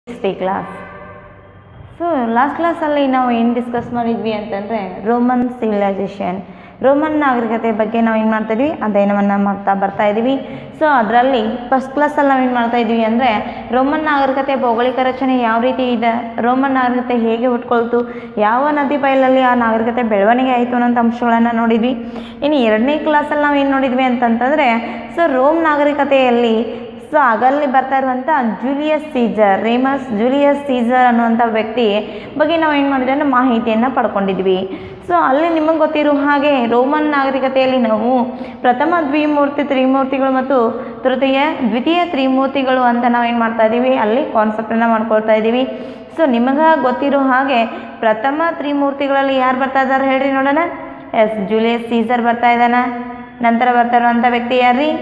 stay class so last ಕ್ಲಾಸಲ್ಲಿ ನಾವು ಏನು ಡಿಸ್ಕಸ್ ಮಾಡಿದ್ವಿ ಅಂತಂದರೆ ರೋಮನ್ ಸಿವಿಲೈಸೇಷನ್ ರೋಮನ್ ನಾಗರಿಕತೆ ಬಗ್ಗೆ ನಾವು ಏನು ಮಾಡ್ತಾಯಿದ್ವಿ ಅಧ್ಯಯನವನ್ನು ಮಾಡ್ತಾ ಬರ್ತಾ ಇದ್ದೀವಿ ಸೊ ಅದರಲ್ಲಿ ಫಸ್ಟ್ ಕ್ಲಾಸಲ್ಲಿ ನಾವು ಏನು ಮಾಡ್ತಾ ಇದ್ವಿ ಅಂದರೆ ರೋಮನ್ ನಾಗರಿಕತೆ ಭೌಗೋಳಿಕ ರಚನೆ ಯಾವ ರೀತಿ ಇದೆ ರೋಮನ್ ನಾಗರಿಕತೆ ಹೇಗೆ ಹುಟ್ಕೊಳ್ತು ಯಾವ ನದಿ ಬಯಲಲ್ಲಿ ಆ ನಾಗರಿಕತೆ ಬೆಳವಣಿಗೆ ಆಯಿತು ಅನ್ನೋಂಥ ಅಂಶಗಳನ್ನು ನೋಡಿದ್ವಿ ಇನ್ನು ಎರಡನೇ ಕ್ಲಾಸಲ್ಲಿ ನಾವು ಏನು ನೋಡಿದ್ವಿ ಅಂತಂತಂದರೆ ಸೊ ರೋಮ್ ನಾಗರಿಕತೆಯಲ್ಲಿ ಸೊ ಆಗಲ್ಲಿ ಬರ್ತಾ ಇರುವಂಥ Julius Caesar Remus Julius Caesar ಅನ್ನುವಂಥ ವ್ಯಕ್ತಿ ಬಗ್ಗೆ ನಾವು ಏನು ಮಾಡಿದ್ವಿ ಅಂದರೆ ಮಾಹಿತಿಯನ್ನು ಪಡ್ಕೊಂಡಿದ್ವಿ ಸೊ ಅಲ್ಲಿ ನಿಮಗೆ ಗೊತ್ತಿರೋ ಹಾಗೆ ರೋಮನ್ ನಾಗರಿಕತೆಯಲ್ಲಿ ನಾವು ಪ್ರಥಮ ದ್ವಿಮೂರ್ತಿ ತ್ರಿಮೂರ್ತಿಗಳು ಮತ್ತು ತೃತೀಯ ದ್ವಿತೀಯ ತ್ರಿಮೂರ್ತಿಗಳು ಅಂತ ನಾವು ಏನು ಮಾಡ್ತಾ ಇದ್ದೀವಿ ಅಲ್ಲಿ ಕಾನ್ಸೆಪ್ಟನ್ನು ಮಾಡ್ಕೊಳ್ತಾ ಇದ್ದೀವಿ ಸೊ ನಿಮಗೆ ಗೊತ್ತಿರೋ ಹಾಗೆ ಪ್ರಥಮ ತ್ರಿಮೂರ್ತಿಗಳಲ್ಲಿ ಯಾರು ಬರ್ತಾ ಇದ್ದಾರೆ ಹೇಳ್ರಿ ನೋಡೋಣ ಎಸ್ ಜೂಲಿಯಸ್ ಸೀಸರ್ ಬರ್ತಾ ಇದ್ದಾನ ನಂತರ ಬರ್ತಾ ಇರುವಂಥ ವ್ಯಕ್ತಿ ಯಾರ್ರೀ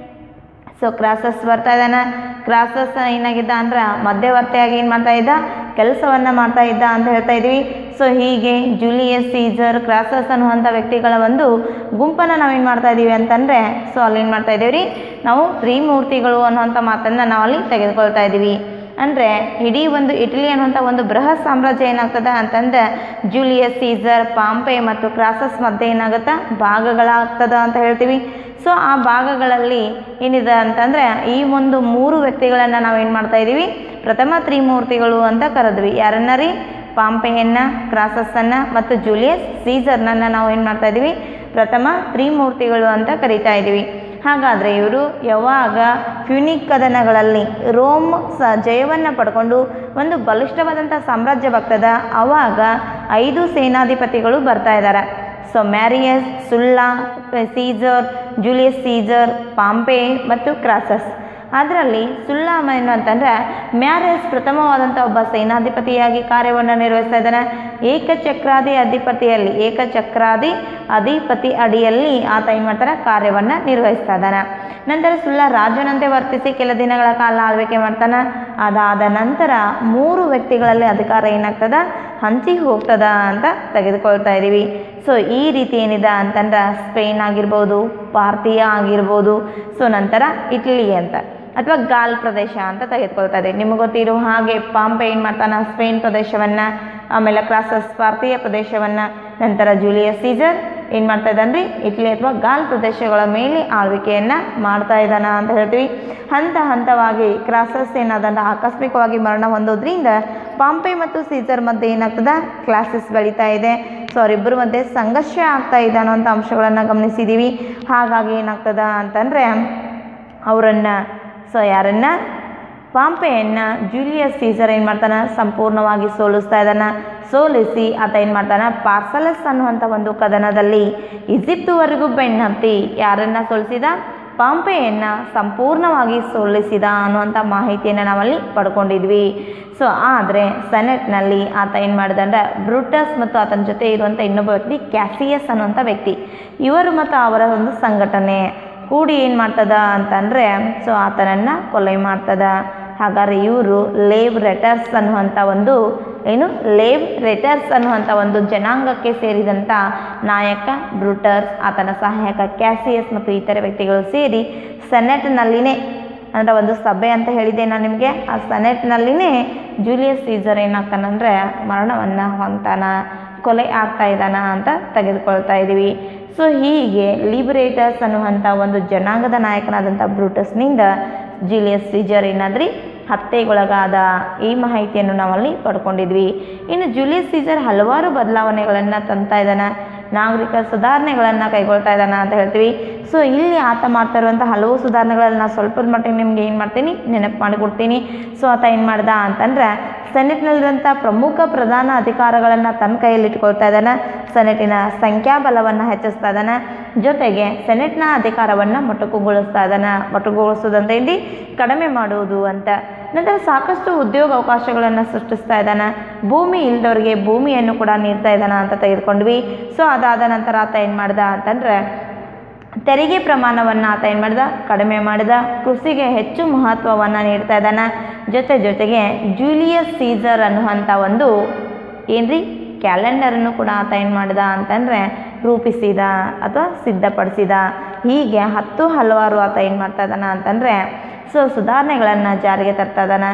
ಸೊ ಕ್ರಾಸಸ್ ಬರ್ತಾ ಇದ್ದಾನ ಕ್ರಾಸಸ್ ಏನಾಗಿದ್ದ ಅಂದ್ರೆ ಮಧ್ಯವರ್ತಿಯಾಗಿ ಏನು ಮಾಡ್ತಾ ಇದ್ದ ಕೆಲಸವನ್ನು ಮಾಡ್ತಾ ಇದ್ದ ಅಂತ ಹೇಳ್ತಾ ಇದ್ವಿ ಸೊ ಹೀಗೆ ಜೂಲಿಯಸ್ ಸೀಸರ್ ಕ್ರಾಸಸ್ ಅನ್ನುವಂಥ ವ್ಯಕ್ತಿಗಳ ಒಂದು ಗುಂಪನ್ನು ನಾವೇನು ಮಾಡ್ತಾ ಇದ್ದೀವಿ ಅಂತಂದರೆ ಸೊ ಅಲ್ಲಿ ಏನು ಮಾಡ್ತಾ ಇದ್ದೀವಿ ರೀ ನಾವು ತ್ರಿಮೂರ್ತಿಗಳು ಅನ್ನುವಂಥ ಮಾತನ್ನು ನಾವು ಅಲ್ಲಿ ತೆಗೆದುಕೊಳ್ತಾ ಇದ್ದೀವಿ ಅಂದರೆ ಇಡೀ ಒಂದು ಇಟಲಿ ಅನ್ನುವಂಥ ಒಂದು ಬೃಹತ್ ಸಾಮ್ರಾಜ್ಯ ಏನಾಗ್ತದೆ ಅಂತಂದ್ರೆ ಜೂಲಿಯಸ್ ಸೀಸರ್ ಪಾಂಪೆ ಮತ್ತು ಕ್ರಾಸಸ್ ಮಧ್ಯೆ ಏನಾಗುತ್ತೆ ಭಾಗಗಳಾಗ್ತದ ಅಂತ ಹೇಳ್ತೀವಿ ಸೊ ಆ ಭಾಗಗಳಲ್ಲಿ ಏನಿದೆ ಅಂತಂದರೆ ಈ ಒಂದು ಮೂರು ವ್ಯಕ್ತಿಗಳನ್ನು ನಾವು ಏನು ಮಾಡ್ತಾ ಇದ್ದೀವಿ ಪ್ರಥಮ ತ್ರಿಮೂರ್ತಿಗಳು ಅಂತ ಕರೆದ್ವಿ ಯಾರನ್ನ ರೀ ಪಾಂಪೆಯನ್ನು ಕ್ರಾಸಸ್ಸನ್ನು ಮತ್ತು ಜೂಲಿಯಸ್ ಸೀಸರ್ನನ್ನು ನಾವು ಏನು ಮಾಡ್ತಾ ಇದ್ದೀವಿ ಪ್ರಥಮ ತ್ರಿಮೂರ್ತಿಗಳು ಅಂತ ಕರಿತಾ ಇದ್ದೀವಿ ಹಾಗಾದರೆ ಇವರು ಯಾವಾಗ ಫ್ಯೂನಿಕ್ ಕದನಗಳಲ್ಲಿ ರೋಮ್ ಸ ಜಯವನ್ನು ಪಡ್ಕೊಂಡು ಒಂದು ಬಲಿಷ್ಠವಾದಂಥ ಸಾಮ್ರಾಜ್ಯವಾಗ್ತದ ಆವಾಗ ಐದು ಸೇನಾಧಿಪತಿಗಳು ಬರ್ತಾ ಇದ್ದಾರೆ so Marius Sulla Caesar Julius Caesar Pompey ಮತ್ತು ಕ್ರಾಸಸ್ ಅದರಲ್ಲಿ ಸುಲ್ಲಾಮ ಏನು ಅಂತಂದರೆ ಮ್ಯಾರೇಸ್ ಪ್ರಥಮವಾದಂಥ ಒಬ್ಬ ಸೇನಾಧಿಪತಿಯಾಗಿ ಕಾರ್ಯವನ್ನು ನಿರ್ವಹಿಸ್ತಾ ಇದ್ದಾನೆ ಏಕಚಕ್ರಾದಿ ಅಧಿಪತಿಯಲ್ಲಿ ಏಕಚಕ್ರಾದಿ ಅಧಿಪತಿ ಅಡಿಯಲ್ಲಿ ಆತ ಏನು ಮಾಡ್ತಾರೆ ಕಾರ್ಯವನ್ನು ನಿರ್ವಹಿಸ್ತಾ ಇದ್ದಾನೆ ನಂತರ ಸುಳ್ಳ ರಾಜನಂತೆ ವರ್ತಿಸಿ ಕೆಲ ದಿನಗಳ ಕಾಲ ಆಳ್ವಿಕೆ ಮಾಡ್ತಾನೆ ಅದಾದ ನಂತರ ಮೂರು ವ್ಯಕ್ತಿಗಳಲ್ಲಿ ಅಧಿಕಾರ ಏನಾಗ್ತದ ಹಂಚಿ ಹೋಗ್ತದ ಅಂತ ತೆಗೆದುಕೊಳ್ತಾ ಇದ್ದೀವಿ ಸೊ ಈ ರೀತಿ ಏನಿದೆ ಅಂತಂದ್ರೆ ಸ್ಪೇನ್ ಆಗಿರ್ಬೋದು ಪಾರ್ತಿಯ ಆಗಿರ್ಬೋದು ಸೊ ನಂತರ ಇಟ್ಲಿ ಅಂತ ಅಥವಾ ಗಾಲ್ ಪ್ರದೇಶ ಅಂತ ತೆಗೆದುಕೊಳ್ತಾ ಇದ್ದೀವಿ ನಿಮಗೆ ಗೊತ್ತಿರೋ ಹಾಗೆ ಪಾಂಪೆ ಏನು ಮಾಡ್ತಾನೆ ಸ್ಪೇನ್ ಪ್ರದೇಶವನ್ನು ಆಮೇಲೆ ಕ್ರಾಸಸ್ ಭಾರತೀಯ ಪ್ರದೇಶವನ್ನು ನಂತರ ಜೂಲಿಯಸ್ ಸೀಸರ್ ಏನು ಮಾಡ್ತಾ ಇದ್ದಾನೆ ಇಟ್ಲಿ ಅಥವಾ ಗಾಲ್ ಪ್ರದೇಶಗಳ ಮೇಲೆ ಆಳ್ವಿಕೆಯನ್ನು ಮಾಡ್ತಾ ಇದ್ದಾನ ಅಂತ ಹೇಳ್ತೀವಿ ಹಂತ ಹಂತವಾಗಿ ಕ್ರಾಸಸ್ ಏನಾದಂಥ ಆಕಸ್ಮಿಕವಾಗಿ ಮರಣ ಹೊಂದೋದ್ರಿಂದ ಪಾಂಪೆ ಮತ್ತು ಸೀಸರ್ ಮಧ್ಯೆ ಏನಾಗ್ತದೆ ಕ್ಲಾಸಸ್ ಬೆಳೀತಾ ಇದೆ ಸೊ ಅವರಿಬ್ಬರ ಮಧ್ಯೆ ಸಂಘರ್ಷ ಆಗ್ತಾ ಇದೆ ಅನ್ನೋಂಥ ಅಂಶಗಳನ್ನು ಗಮನಿಸಿದ್ದೀವಿ ಹಾಗಾಗಿ ಏನಾಗ್ತದ ಅಂತಂದರೆ ಅವರನ್ನು ಸೊ ಯಾರನ್ನು ಪಾಂಪೆಯನ್ನು ಜೂಲಿಯಸ್ ಸೀಸರ್ ಏನು ಮಾಡ್ತಾನೆ ಸಂಪೂರ್ಣವಾಗಿ ಸೋಲಿಸ್ತಾ ಇದ್ದಾನೆ ಸೋಲಿಸಿ ಆತ ಏನು ಮಾಡ್ತಾನೆ ಪಾರ್ಸಲಸ್ ಅನ್ನುವಂಥ ಒಂದು ಕದನದಲ್ಲಿ ಈಜಿಪ್ಟ್ವರೆಗೂ ಬೆನ್ನತ್ತಿ ಯಾರನ್ನು ಸೋಲಿಸಿದ ಪಾಂಪೆಯನ್ನು ಸಂಪೂರ್ಣವಾಗಿ ಸೋಲಿಸಿದ ಅನ್ನುವಂಥ ಮಾಹಿತಿಯನ್ನು ನಾವಲ್ಲಿ ಪಡ್ಕೊಂಡಿದ್ವಿ ಸೊ ಆದರೆ ಸೆನೆಟ್ನಲ್ಲಿ ಆತ ಏನು ಮಾಡಿದ ಅಂದರೆ ಬ್ರೂಟಸ್ ಮತ್ತು ಆತನ ಜೊತೆ ಇರುವಂಥ ಇನ್ನೊಬ್ಬ ವ್ಯಕ್ತಿ ಕ್ಯಾಸಿಯಸ್ ಅನ್ನುವಂಥ ವ್ಯಕ್ತಿ ಇವರು ಮತ್ತು ಅವರ ಒಂದು ಸಂಘಟನೆ ಕೂಡಿ ಏನು ಮಾಡ್ತದ ಅಂತಂದರೆ ಸೊ ಆತನನ್ನು ಕೊಲೆ ಮಾಡ್ತದ ಹಾಗಾದ್ರೆ ಇವರು ಲೇವ್ ರೆಟರ್ಸ್ ಅನ್ನುವಂಥ ಒಂದು ಏನು ಲೇವ್ ರೆಟರ್ಸ್ ಅನ್ನುವಂಥ ಒಂದು ಜನಾಂಗಕ್ಕೆ ಸೇರಿದಂಥ ನಾಯಕ ಬ್ರೂಟರ್ಸ್ ಆತನ ಸಹಾಯಕ ಕ್ಯಾಸಿಯಸ್ ಮತ್ತು ಇತರೆ ವ್ಯಕ್ತಿಗಳು ಸೇರಿ ಸೆನೆಟ್ನಲ್ಲಿನೇ ಅಂದರೆ ಒಂದು ಸಭೆ ಅಂತ ಹೇಳಿದೆ ನಾನು ನಿಮಗೆ ಆ ಸೆನೆಟ್ನಲ್ಲಿನೇ ಜೂಲಿಯಸ್ ಸೀಸರ್ ಏನಾಗ್ತಾನಂದರೆ ಮರಣವನ್ನು ಹೊಂತಾನ ಕೊಲೆ ಆಗ್ತಾ ಇದ್ದಾನ ಅಂತ ತೆಗೆದುಕೊಳ್ತಾ ಇದ್ದೀವಿ ಸೊ ಹೀಗೆ ಲಿಬರೇಟರ್ಸ್ ಅನ್ನುವಂಥ ಒಂದು ಜನಾಂಗದ ನಾಯಕನಾದಂಥ ಬ್ರೂಟಸ್ನಿಂದ ಜೂಲಿಯಸ್ ಸೀಜರ್ ಏನಾದ್ರಿ ಹತ್ಯೆಗೊಳಗಾದ ಈ ಮಾಹಿತಿಯನ್ನು ನಾವಲ್ಲಿ ಪಡ್ಕೊಂಡಿದ್ವಿ ಇನ್ನು ಜೂಲಿಯಸ್ ಸೀಸರ್ ಹಲವಾರು ಬದಲಾವಣೆಗಳನ್ನು ತಂತಾ ಇದ್ದಾನೆ ನಾಗರಿಕ ಸುಧಾರಣೆಗಳನ್ನು ಕೈಗೊಳ್ತಾ ಇದ್ದಾನೆ ಅಂತ ಹೇಳ್ತೀವಿ ಸೊ ಇಲ್ಲಿ ಆತ ಮಾಡ್ತಾ ಇರುವಂಥ ಹಲವು ಸುಧಾರಣೆಗಳನ್ನು ನಾನು ಸ್ವಲ್ಪದ ಮಟ್ಟಿಗೆ ನಿಮ್ಗೆ ಏನು ಮಾಡ್ತೀನಿ ನೆನಪು ಮಾಡಿಕೊಡ್ತೀನಿ ಸೊ ಆತ ಏನು ಮಾಡ್ದ ಅಂತಂದ್ರೆ ಸೆನೆಟ್ನಲ್ಲಿರುವಂಥ ಪ್ರಮುಖ ಪ್ರಧಾನ ಅಧಿಕಾರಗಳನ್ನು ತನ್ನ ಕೈಯಲ್ಲಿ ಇಟ್ಕೊಳ್ತಾ ಇದ್ದಾನೆ ಸೆನೆಟಿನ ಸಂಖ್ಯಾಬಲವನ್ನು ಹೆಚ್ಚಿಸ್ತಾ ಇದ್ದಾನೆ ಜೊತೆಗೆ ಸೆನೆಟ್ನ ಅಧಿಕಾರವನ್ನು ಮೊಟಕುಗೊಳಿಸ್ತಾ ಇದ್ದಾನೆ ಮೊಟಕುಗೊಳಿಸೋದಂತ ಇಲ್ಲಿ ಕಡಿಮೆ ಮಾಡುವುದು ಅಂತ ನಂತರ ಸಾಕಷ್ಟು ಉದ್ಯೋಗ ಅವಕಾಶಗಳನ್ನು ಸೃಷ್ಟಿಸ್ತಾ ಇದ್ದಾನೆ ಭೂಮಿ ಇಲ್ದವ್ರಿಗೆ ಭೂಮಿಯನ್ನು ಕೂಡ ನೀಡ್ತಾ ಇದ್ದಾನ ಅಂತ ತೆಗೆದುಕೊಂಡ್ವಿ ಸೊ ಅದಾದ ನಂತರ ಆತ ಏನು ಮಾಡ್ದ ಅಂತಂದರೆ ತೆರಿಗೆ ಪ್ರಮಾಣವನ್ನು ಆತ ಏನು ಮಾಡಿದ ಕಡಿಮೆ ಮಾಡಿದ ಕೃಷಿಗೆ ಹೆಚ್ಚು ಮಹತ್ವವನ್ನು ನೀಡ್ತಾ ಇದ್ದಾನೆ ಜೊತೆ ಜೊತೆಗೆ ಜೂಲಿಯಸ್ ಸೀಸರ್ ಅನ್ನುವಂಥ ಒಂದು ಏನ್ರಿ ಕ್ಯಾಲೆಂಡರನ್ನು ಕೂಡ ಆತ ಏನು ಮಾಡಿದ ಅಂತಂದರೆ ರೂಪಿಸಿದ ಅಥವಾ ಸಿದ್ಧಪಡಿಸಿದ ಹೀಗೆ ಹತ್ತು ಹಲವಾರು ಆತ ಏನು ಮಾಡ್ತಾ ಇದ್ದಾನ ಅಂತಂದರೆ ಸೊ ಸುಧಾರಣೆಗಳನ್ನು ಜಾರಿಗೆ ತರ್ತಾ ಇದ್ದಾನೆ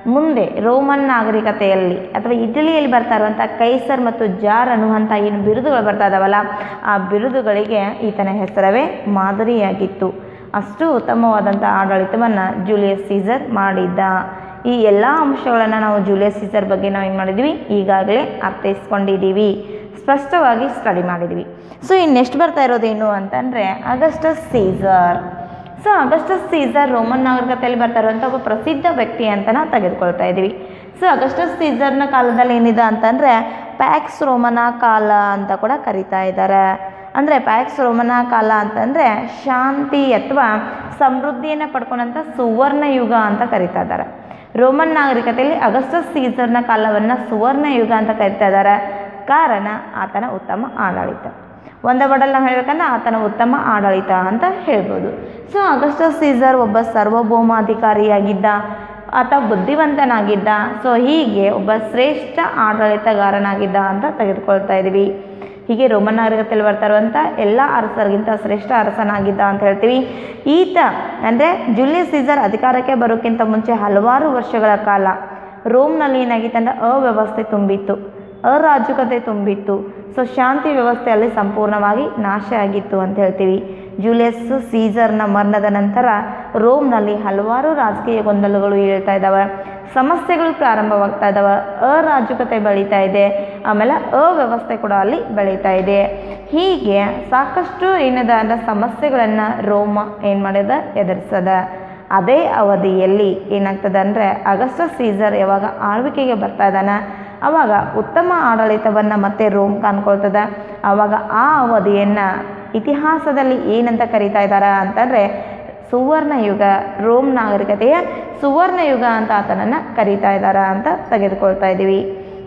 ಮುಂದೆ ರೋಮನ್ ನಾಗರಿಕತೆಯಲ್ಲಿ ಅಥವಾ ಇಟಲಿಯಲ್ಲಿ ಬರ್ತಾ ಇರುವಂಥ ಕೈಸರ್ ಮತ್ತು ಜಾರ್ ಅನ್ನುವಂಥ ಏನು ಬಿರುದುಗಳು ಬರ್ತಾ ಇದಾವಲ್ಲ ಆ ಬಿರುದುಗಳಿಗೆ ಈತನ ಹೆಸರವೇ ಮಾದರಿಯಾಗಿತ್ತು ಅಷ್ಟು ಉತ್ತಮವಾದಂಥ ಆಡಳಿತವನ್ನು ಜೂಲಿಯಸ್ ಸೀಸರ್ ಮಾಡಿದ್ದ ಈ ಎಲ್ಲ ಅಂಶಗಳನ್ನು ನಾವು ಜೂಲಿಯಸ್ ಸೀಸರ್ ಬಗ್ಗೆ ನಾವು ಏನು ಮಾಡಿದ್ವಿ ಈಗಾಗಲೇ ಅರ್ಥೈಸ್ಕೊಂಡಿದ್ದೀವಿ ಸ್ಪಷ್ಟವಾಗಿ ಸ್ಟಡಿ ಮಾಡಿದ್ವಿ ಸೊ ಇನ್ನು ನೆಕ್ಸ್ಟ್ ಬರ್ತಾ ಇರೋದೇನು ಅಂತಂದರೆ Augustus Caesar so Augustus Caesar Roman ನಾಗರಿಕತೆಯಲ್ಲಿ ಬರ್ತಾ ಇರುವಂಥ ಒಬ್ಬ ಪ್ರಸಿದ್ಧ ವ್ಯಕ್ತಿ ಅಂತ ನಾವು ತೆಗೆದುಕೊಳ್ತಾ ಇದ್ದೀವಿ ಸೊ ಅಗಸ್ಟಸ್ ಸೀಸರ್ನ ಕಾಲದಲ್ಲಿ ಏನಿದೆ ಅಂತಂದರೆ ಪ್ಯಾಕ್ಸ್ ರೋಮನ ಕಾಲ ಅಂತ ಕೂಡ ಕರಿತಾ ಇದ್ದಾರೆ ಅಂದರೆ ಪ್ಯಾಕ್ಸ್ ರೋಮನ ಕಾಲ ಅಂತಂದರೆ ಶಾಂತಿ ಅಥವಾ ಸಮೃದ್ಧಿಯನ್ನು ಪಡ್ಕೊಂಡಂಥ ಸುವರ್ಣ ಯುಗ ಅಂತ ಕರಿತಾ ಇದ್ದಾರೆ ರೋಮನ್ ನಾಗರಿಕತೆಯಲ್ಲಿ ಅಗಸ್ಟಸ್ ಸೀಸರ್ನ ಕಾಲವನ್ನು ಸುವರ್ಣ ಯುಗ ಅಂತ ಕರಿತಾ ಇದ್ದಾರೆ ಕಾರಣ ಆತನ ಉತ್ತಮ ಆಡಳಿತ ಒಂದೇ ಬಡಲ್ ನಾವು ಹೇಳ್ಬೇಕಂದ್ರೆ ಆತನ ಉತ್ತಮ ಆಡಳಿತ ಅಂತ ಹೇಳ್ಬೋದು ಸೊ ಅಗಸ್ಟಸ್ ಸೀಸರ್ ಒಬ್ಬ ಸಾರ್ವಭೌಮಾಧಿಕಾರಿಯಾಗಿದ್ದ ಆತ ಬುದ್ಧಿವಂತನಾಗಿದ್ದ ಸೊ ಹೀಗೆ ಒಬ್ಬ ಶ್ರೇಷ್ಠ ಆಡಳಿತಗಾರನಾಗಿದ್ದ ಅಂತ ತೆಗೆದುಕೊಳ್ತಾ ಇದ್ದೀವಿ ಹೀಗೆ ರೋಮನ್ ನಾಗರಿಕತೆಯಲ್ಲಿ ಬರ್ತಾ ಇರುವಂಥ ಎಲ್ಲ ಅರಸರಿಗಿಂತ ಶ್ರೇಷ್ಠ ಅರಸನಾಗಿದ್ದ ಅಂತ ಹೇಳ್ತೀವಿ ಈತ ಅಂದರೆ ಜೂಲಿಯಸ್ ಸೀಸರ್ ಅಧಿಕಾರಕ್ಕೆ ಬರೋಕ್ಕಿಂತ ಮುಂಚೆ ಹಲವಾರು ವರ್ಷಗಳ ಕಾಲ ರೋಮ್ನಲ್ಲಿ ಏನಾಗಿತ್ತು ಅಂದರೆ ಅವ್ಯವಸ್ಥೆ ತುಂಬಿತ್ತು ಅರಾಜಕತೆ ತುಂಬಿತ್ತು ಸೊ ಶಾಂತಿ ವ್ಯವಸ್ಥೆಯಲ್ಲಿ ಸಂಪೂರ್ಣವಾಗಿ ನಾಶ ಆಗಿತ್ತು ಅಂತ ಹೇಳ್ತೀವಿ ಜೂಲಿಯಸ್ ಸೀಸರ್ನ ಮರಣದ ನಂತರ ರೋಮ್ನಲ್ಲಿ ಹಲವಾರು ರಾಜಕೀಯ ಗೊಂದಲಗಳು ಹೇಳ್ತಾ ಇದ್ದಾವೆ ಸಮಸ್ಯೆಗಳು ಪ್ರಾರಂಭವಾಗ್ತಾ ಇದ್ದಾವೆ ಅರಾಜಕತೆ ಬೆಳೀತಾ ಇದೆ ಆಮೇಲೆ ಅವ್ಯವಸ್ಥೆ ಕೂಡ ಅಲ್ಲಿ ಬೆಳೀತಾ ಇದೆ ಹೀಗೆ ಸಾಕಷ್ಟು ಏನದ ಅಂದರೆ ಸಮಸ್ಯೆಗಳನ್ನು ರೋಮ ಏನು ಮಾಡ್ಯದ ಎದುರಿಸದ ಅದೇ ಅವಧಿಯಲ್ಲಿ ಏನಾಗ್ತದೆ ಅಂದರೆ ಅಗಸ್ಟಸ್ ಸೀಸರ್ ಯಾವಾಗ ಆಳ್ವಿಕೆಗೆ ಬರ್ತಾ ಇದ್ದಾನೆ ಆವಾಗ ಉತ್ತಮ ಆಡಳಿತವನ್ನು ಮತ್ತೆ ರೋಮ್ ಕಾಣ್ಕೊಳ್ತದೆ ಆವಾಗ ಆ ಅವಧಿಯನ್ನು ಇತಿಹಾಸದಲ್ಲಿ ಏನಂತ ಕರೀತಾ ಇದ್ದಾರೆ ಅಂತಂದರೆ ಸುವರ್ಣ ಯುಗ ರೋಮ್ ನಾಗರಿಕತೆಯ ಸುವರ್ಣ ಯುಗ ಅಂತ ಆತನನ್ನು ಕರೀತಾ ಇದ್ದಾರೆ ಅಂತ ತೆಗೆದುಕೊಳ್ತಾ ಇದ್ದೀವಿ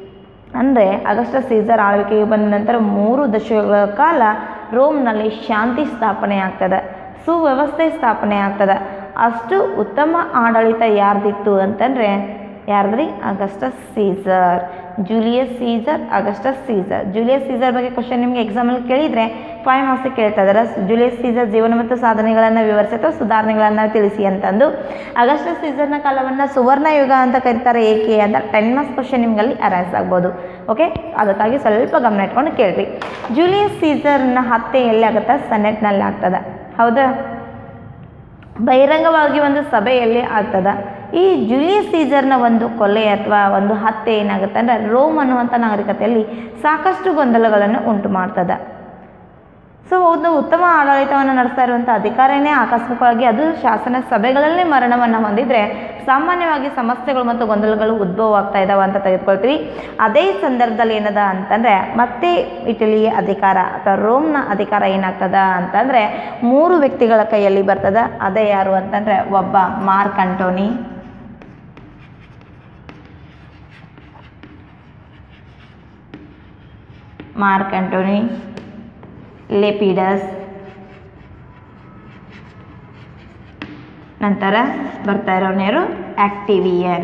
ಅಂದರೆ ಅಗಸ್ಟಸ್ ಸೀಸರ್ ಆಳ್ವಿಕೆಗೆ ಬಂದ ನಂತರ ಮೂರು ದಶಕಗಳ ಕಾಲ ರೋಮ್ನಲ್ಲಿ ಶಾಂತಿ ಸ್ಥಾಪನೆ ಆಗ್ತದೆ ಸುವ್ಯವಸ್ಥೆ ಸ್ಥಾಪನೆ ಆಗ್ತದೆ ಅಷ್ಟು ಉತ್ತಮ ಆಡಳಿತ ಯಾರ್ದಿತ್ತು ಅಂತಂದರೆ ಯಾರ್ದ್ರಿ Augustus Caesar Julius Caesar Augustus Caesar Julius Caesar ಬಗ್ಗೆ ಕ್ವಶನ್ ನಿಮಗೆ ಎಕ್ಸಾಮಲ್ಲಿ ಕೇಳಿದರೆ ಫೈವ್ ಮಾರ್ಕ್ಸಿಗೆ ಕೇಳ್ತಾ ಇದ್ದಾರೆ ಜೂಲಿಯಸ್ ಸೀಸರ್ ಜೀವನ ಮತ್ತು ಸಾಧನೆಗಳನ್ನು ವಿವರಿಸಿ ಅಥವಾ ಸುಧಾರಣೆಗಳನ್ನು ತಿಳಿಸಿ ಅಂತಂದು ಅಗಸ್ಟಸ್ ಸೀಸರ್ನ ಕಾಲವನ್ನು ಸುವರ್ಣ ಯುಗ ಅಂತ ಕರೀತಾರೆ ಏಕೆ ಅಂತ ಟೆನ್ ಮಾರ್ಕ್ಸ್ ಕ್ವಶನ್ ನಿಮ್ಗಲ್ಲಿ ಅರೈಸ್ ಆಗ್ಬೋದು ಓಕೆ ಅದಕ್ಕಾಗಿ ಸ್ವಲ್ಪ ಗಮನ ಇಟ್ಕೊಂಡು ಕೇಳ್ರಿ ಜೂಲಿಯಸ್ ಸೀಸರ್ನ ಹತ್ಯೆ ಎಲ್ಲಿ ಆಗುತ್ತೆ ಸೆನೆಟ್ನಲ್ಲಿ ಆಗ್ತದೆ ಹೌದಾ ಬಹಿರಂಗವಾಗಿ ಒಂದು ಸಭೆಯಲ್ಲಿ ಆಗ್ತದ ಈ ಜೂಲಿಯಸ್ ಸೀಸರ್ನ ಒಂದು ಕೊಲೆ ಅಥವಾ ಒಂದು ಹತ್ಯೆ ಏನಾಗುತ್ತೆ ಅಂದರೆ ರೋಮ್ ಅನ್ನುವಂಥ ನಾಗರಿಕತೆಯಲ್ಲಿ ಸಾಕಷ್ಟು ಗೊಂದಲಗಳನ್ನು ಉಂಟು ಮಾಡ್ತದೆ ಸೊ ಒಂದು ಉತ್ತಮ ಆಡಳಿತವನ್ನು ನಡೆಸ್ತಾ ಇರುವಂಥ ಅಧಿಕಾರಿನೇ ಆಕಸ್ಮಿಕವಾಗಿ ಅದು ಶಾಸನ ಸಭೆಗಳಲ್ಲೇ ಮರಣವನ್ನು ಹೊಂದಿದರೆ ಸಾಮಾನ್ಯವಾಗಿ ಸಮಸ್ಯೆಗಳು ಮತ್ತು ಗೊಂದಲಗಳು ಉದ್ಭವ ಆಗ್ತಾ ಇದ್ದಾವೆ ಅಂತ ತೆಗೆದುಕೊಳ್ತೀವಿ ಅದೇ ಸಂದರ್ಭದಲ್ಲಿ ಏನದ ಅಂತಂದರೆ ಮತ್ತೆ ಇಟಲಿಯ ಅಧಿಕಾರ ಅಥವಾ ರೋಮ್ನ ಅಧಿಕಾರ ಏನಾಗ್ತದ ಅಂತಂದರೆ ಮೂರು ವ್ಯಕ್ತಿಗಳ ಕೈಯಲ್ಲಿ ಬರ್ತದ ಅದೇ ಯಾರು ಅಂತಂದರೆ ಒಬ್ಬ Mark Antony Mark Antony Lepidus ನಂತರ ಬರ್ತಾ ಇರೋನೇರು ಆಕ್ಟಿವಿಯನ್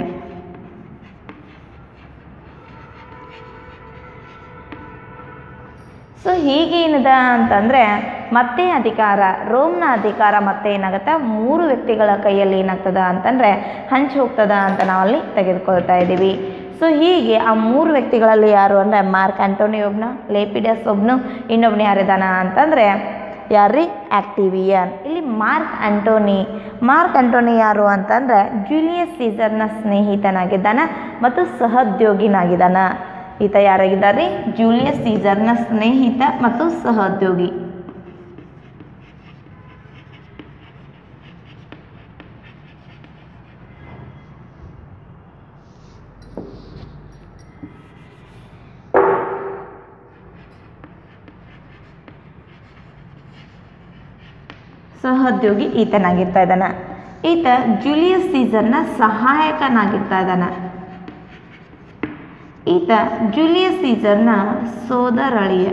ಸೊ ಹೀಗೇನಿದ ಅಂತಂದರೆ ಮತ್ತೆ ಅಧಿಕಾರ ರೋಮ್ನ ಅಧಿಕಾರ ಮತ್ತೆ ಏನಾಗುತ್ತೆ ಮೂರು ವ್ಯಕ್ತಿಗಳ ಕೈಯಲ್ಲಿ ಏನಾಗ್ತದ ಅಂತಂದರೆ ಹಂಚಿ ಹೋಗ್ತದ ಅಂತ ನಾವಲ್ಲಿ ತೆಗೆದುಕೊಳ್ತಾ ಇದ್ದೀವಿ ಸೊ ಹೀಗೆ ಆ ಮೂರು ವ್ಯಕ್ತಿಗಳಲ್ಲಿ ಯಾರು ಅಂದರೆ ಮಾರ್ಕ್ ಆಂಟೋನಿ ಒಬ್ನು ಲೇಪಿಡಸ್ ಒಬ್ನು ಇನ್ನೊಬ್ನು ಯಾರಿದಾನ ಅಂತಂದರೆ ಯಾರ್ರಿ ಆಕ್ಟಿವಿಯನ್ ಇಲ್ಲಿ ಮಾರ್ಕ್ ಆಂಟೋನಿ ಮಾರ್ಕ್ ಆಂಟೋನಿ ಯಾರು ಅಂತಂದರೆ ಜೂಲಿಯಸ್ ಸೀಸರ್ನ ಸ್ನೇಹಿತನಾಗಿದ್ದಾನ ಮತ್ತು ಸಹೋದ್ಯೋಗಿನಾಗಿದ್ದಾನ ಈತ ಯಾರಾಗಿದ್ದಾರೆ ಜೂಲಿಯಸ್ ಸೀಸರ್ನ ಸ್ನೇಹಿತ ಮತ್ತು ಸಹೋದ್ಯೋಗಿ ಸಹೋದ್ಯೋಗಿ ಈತನಾಗಿರ್ತಾ ಇದ್ದಾನ ಈತ ಜೂಲಿಯಸ್ ಸೀಸರ್ನ ಸಹಾಯಕನಾಗಿರ್ತಾ ಇದ್ದಾನ ಈತ ಜೂಲಿಯಸ್ ಸೀಸರ್ನ ಸೋದರಳಿಯ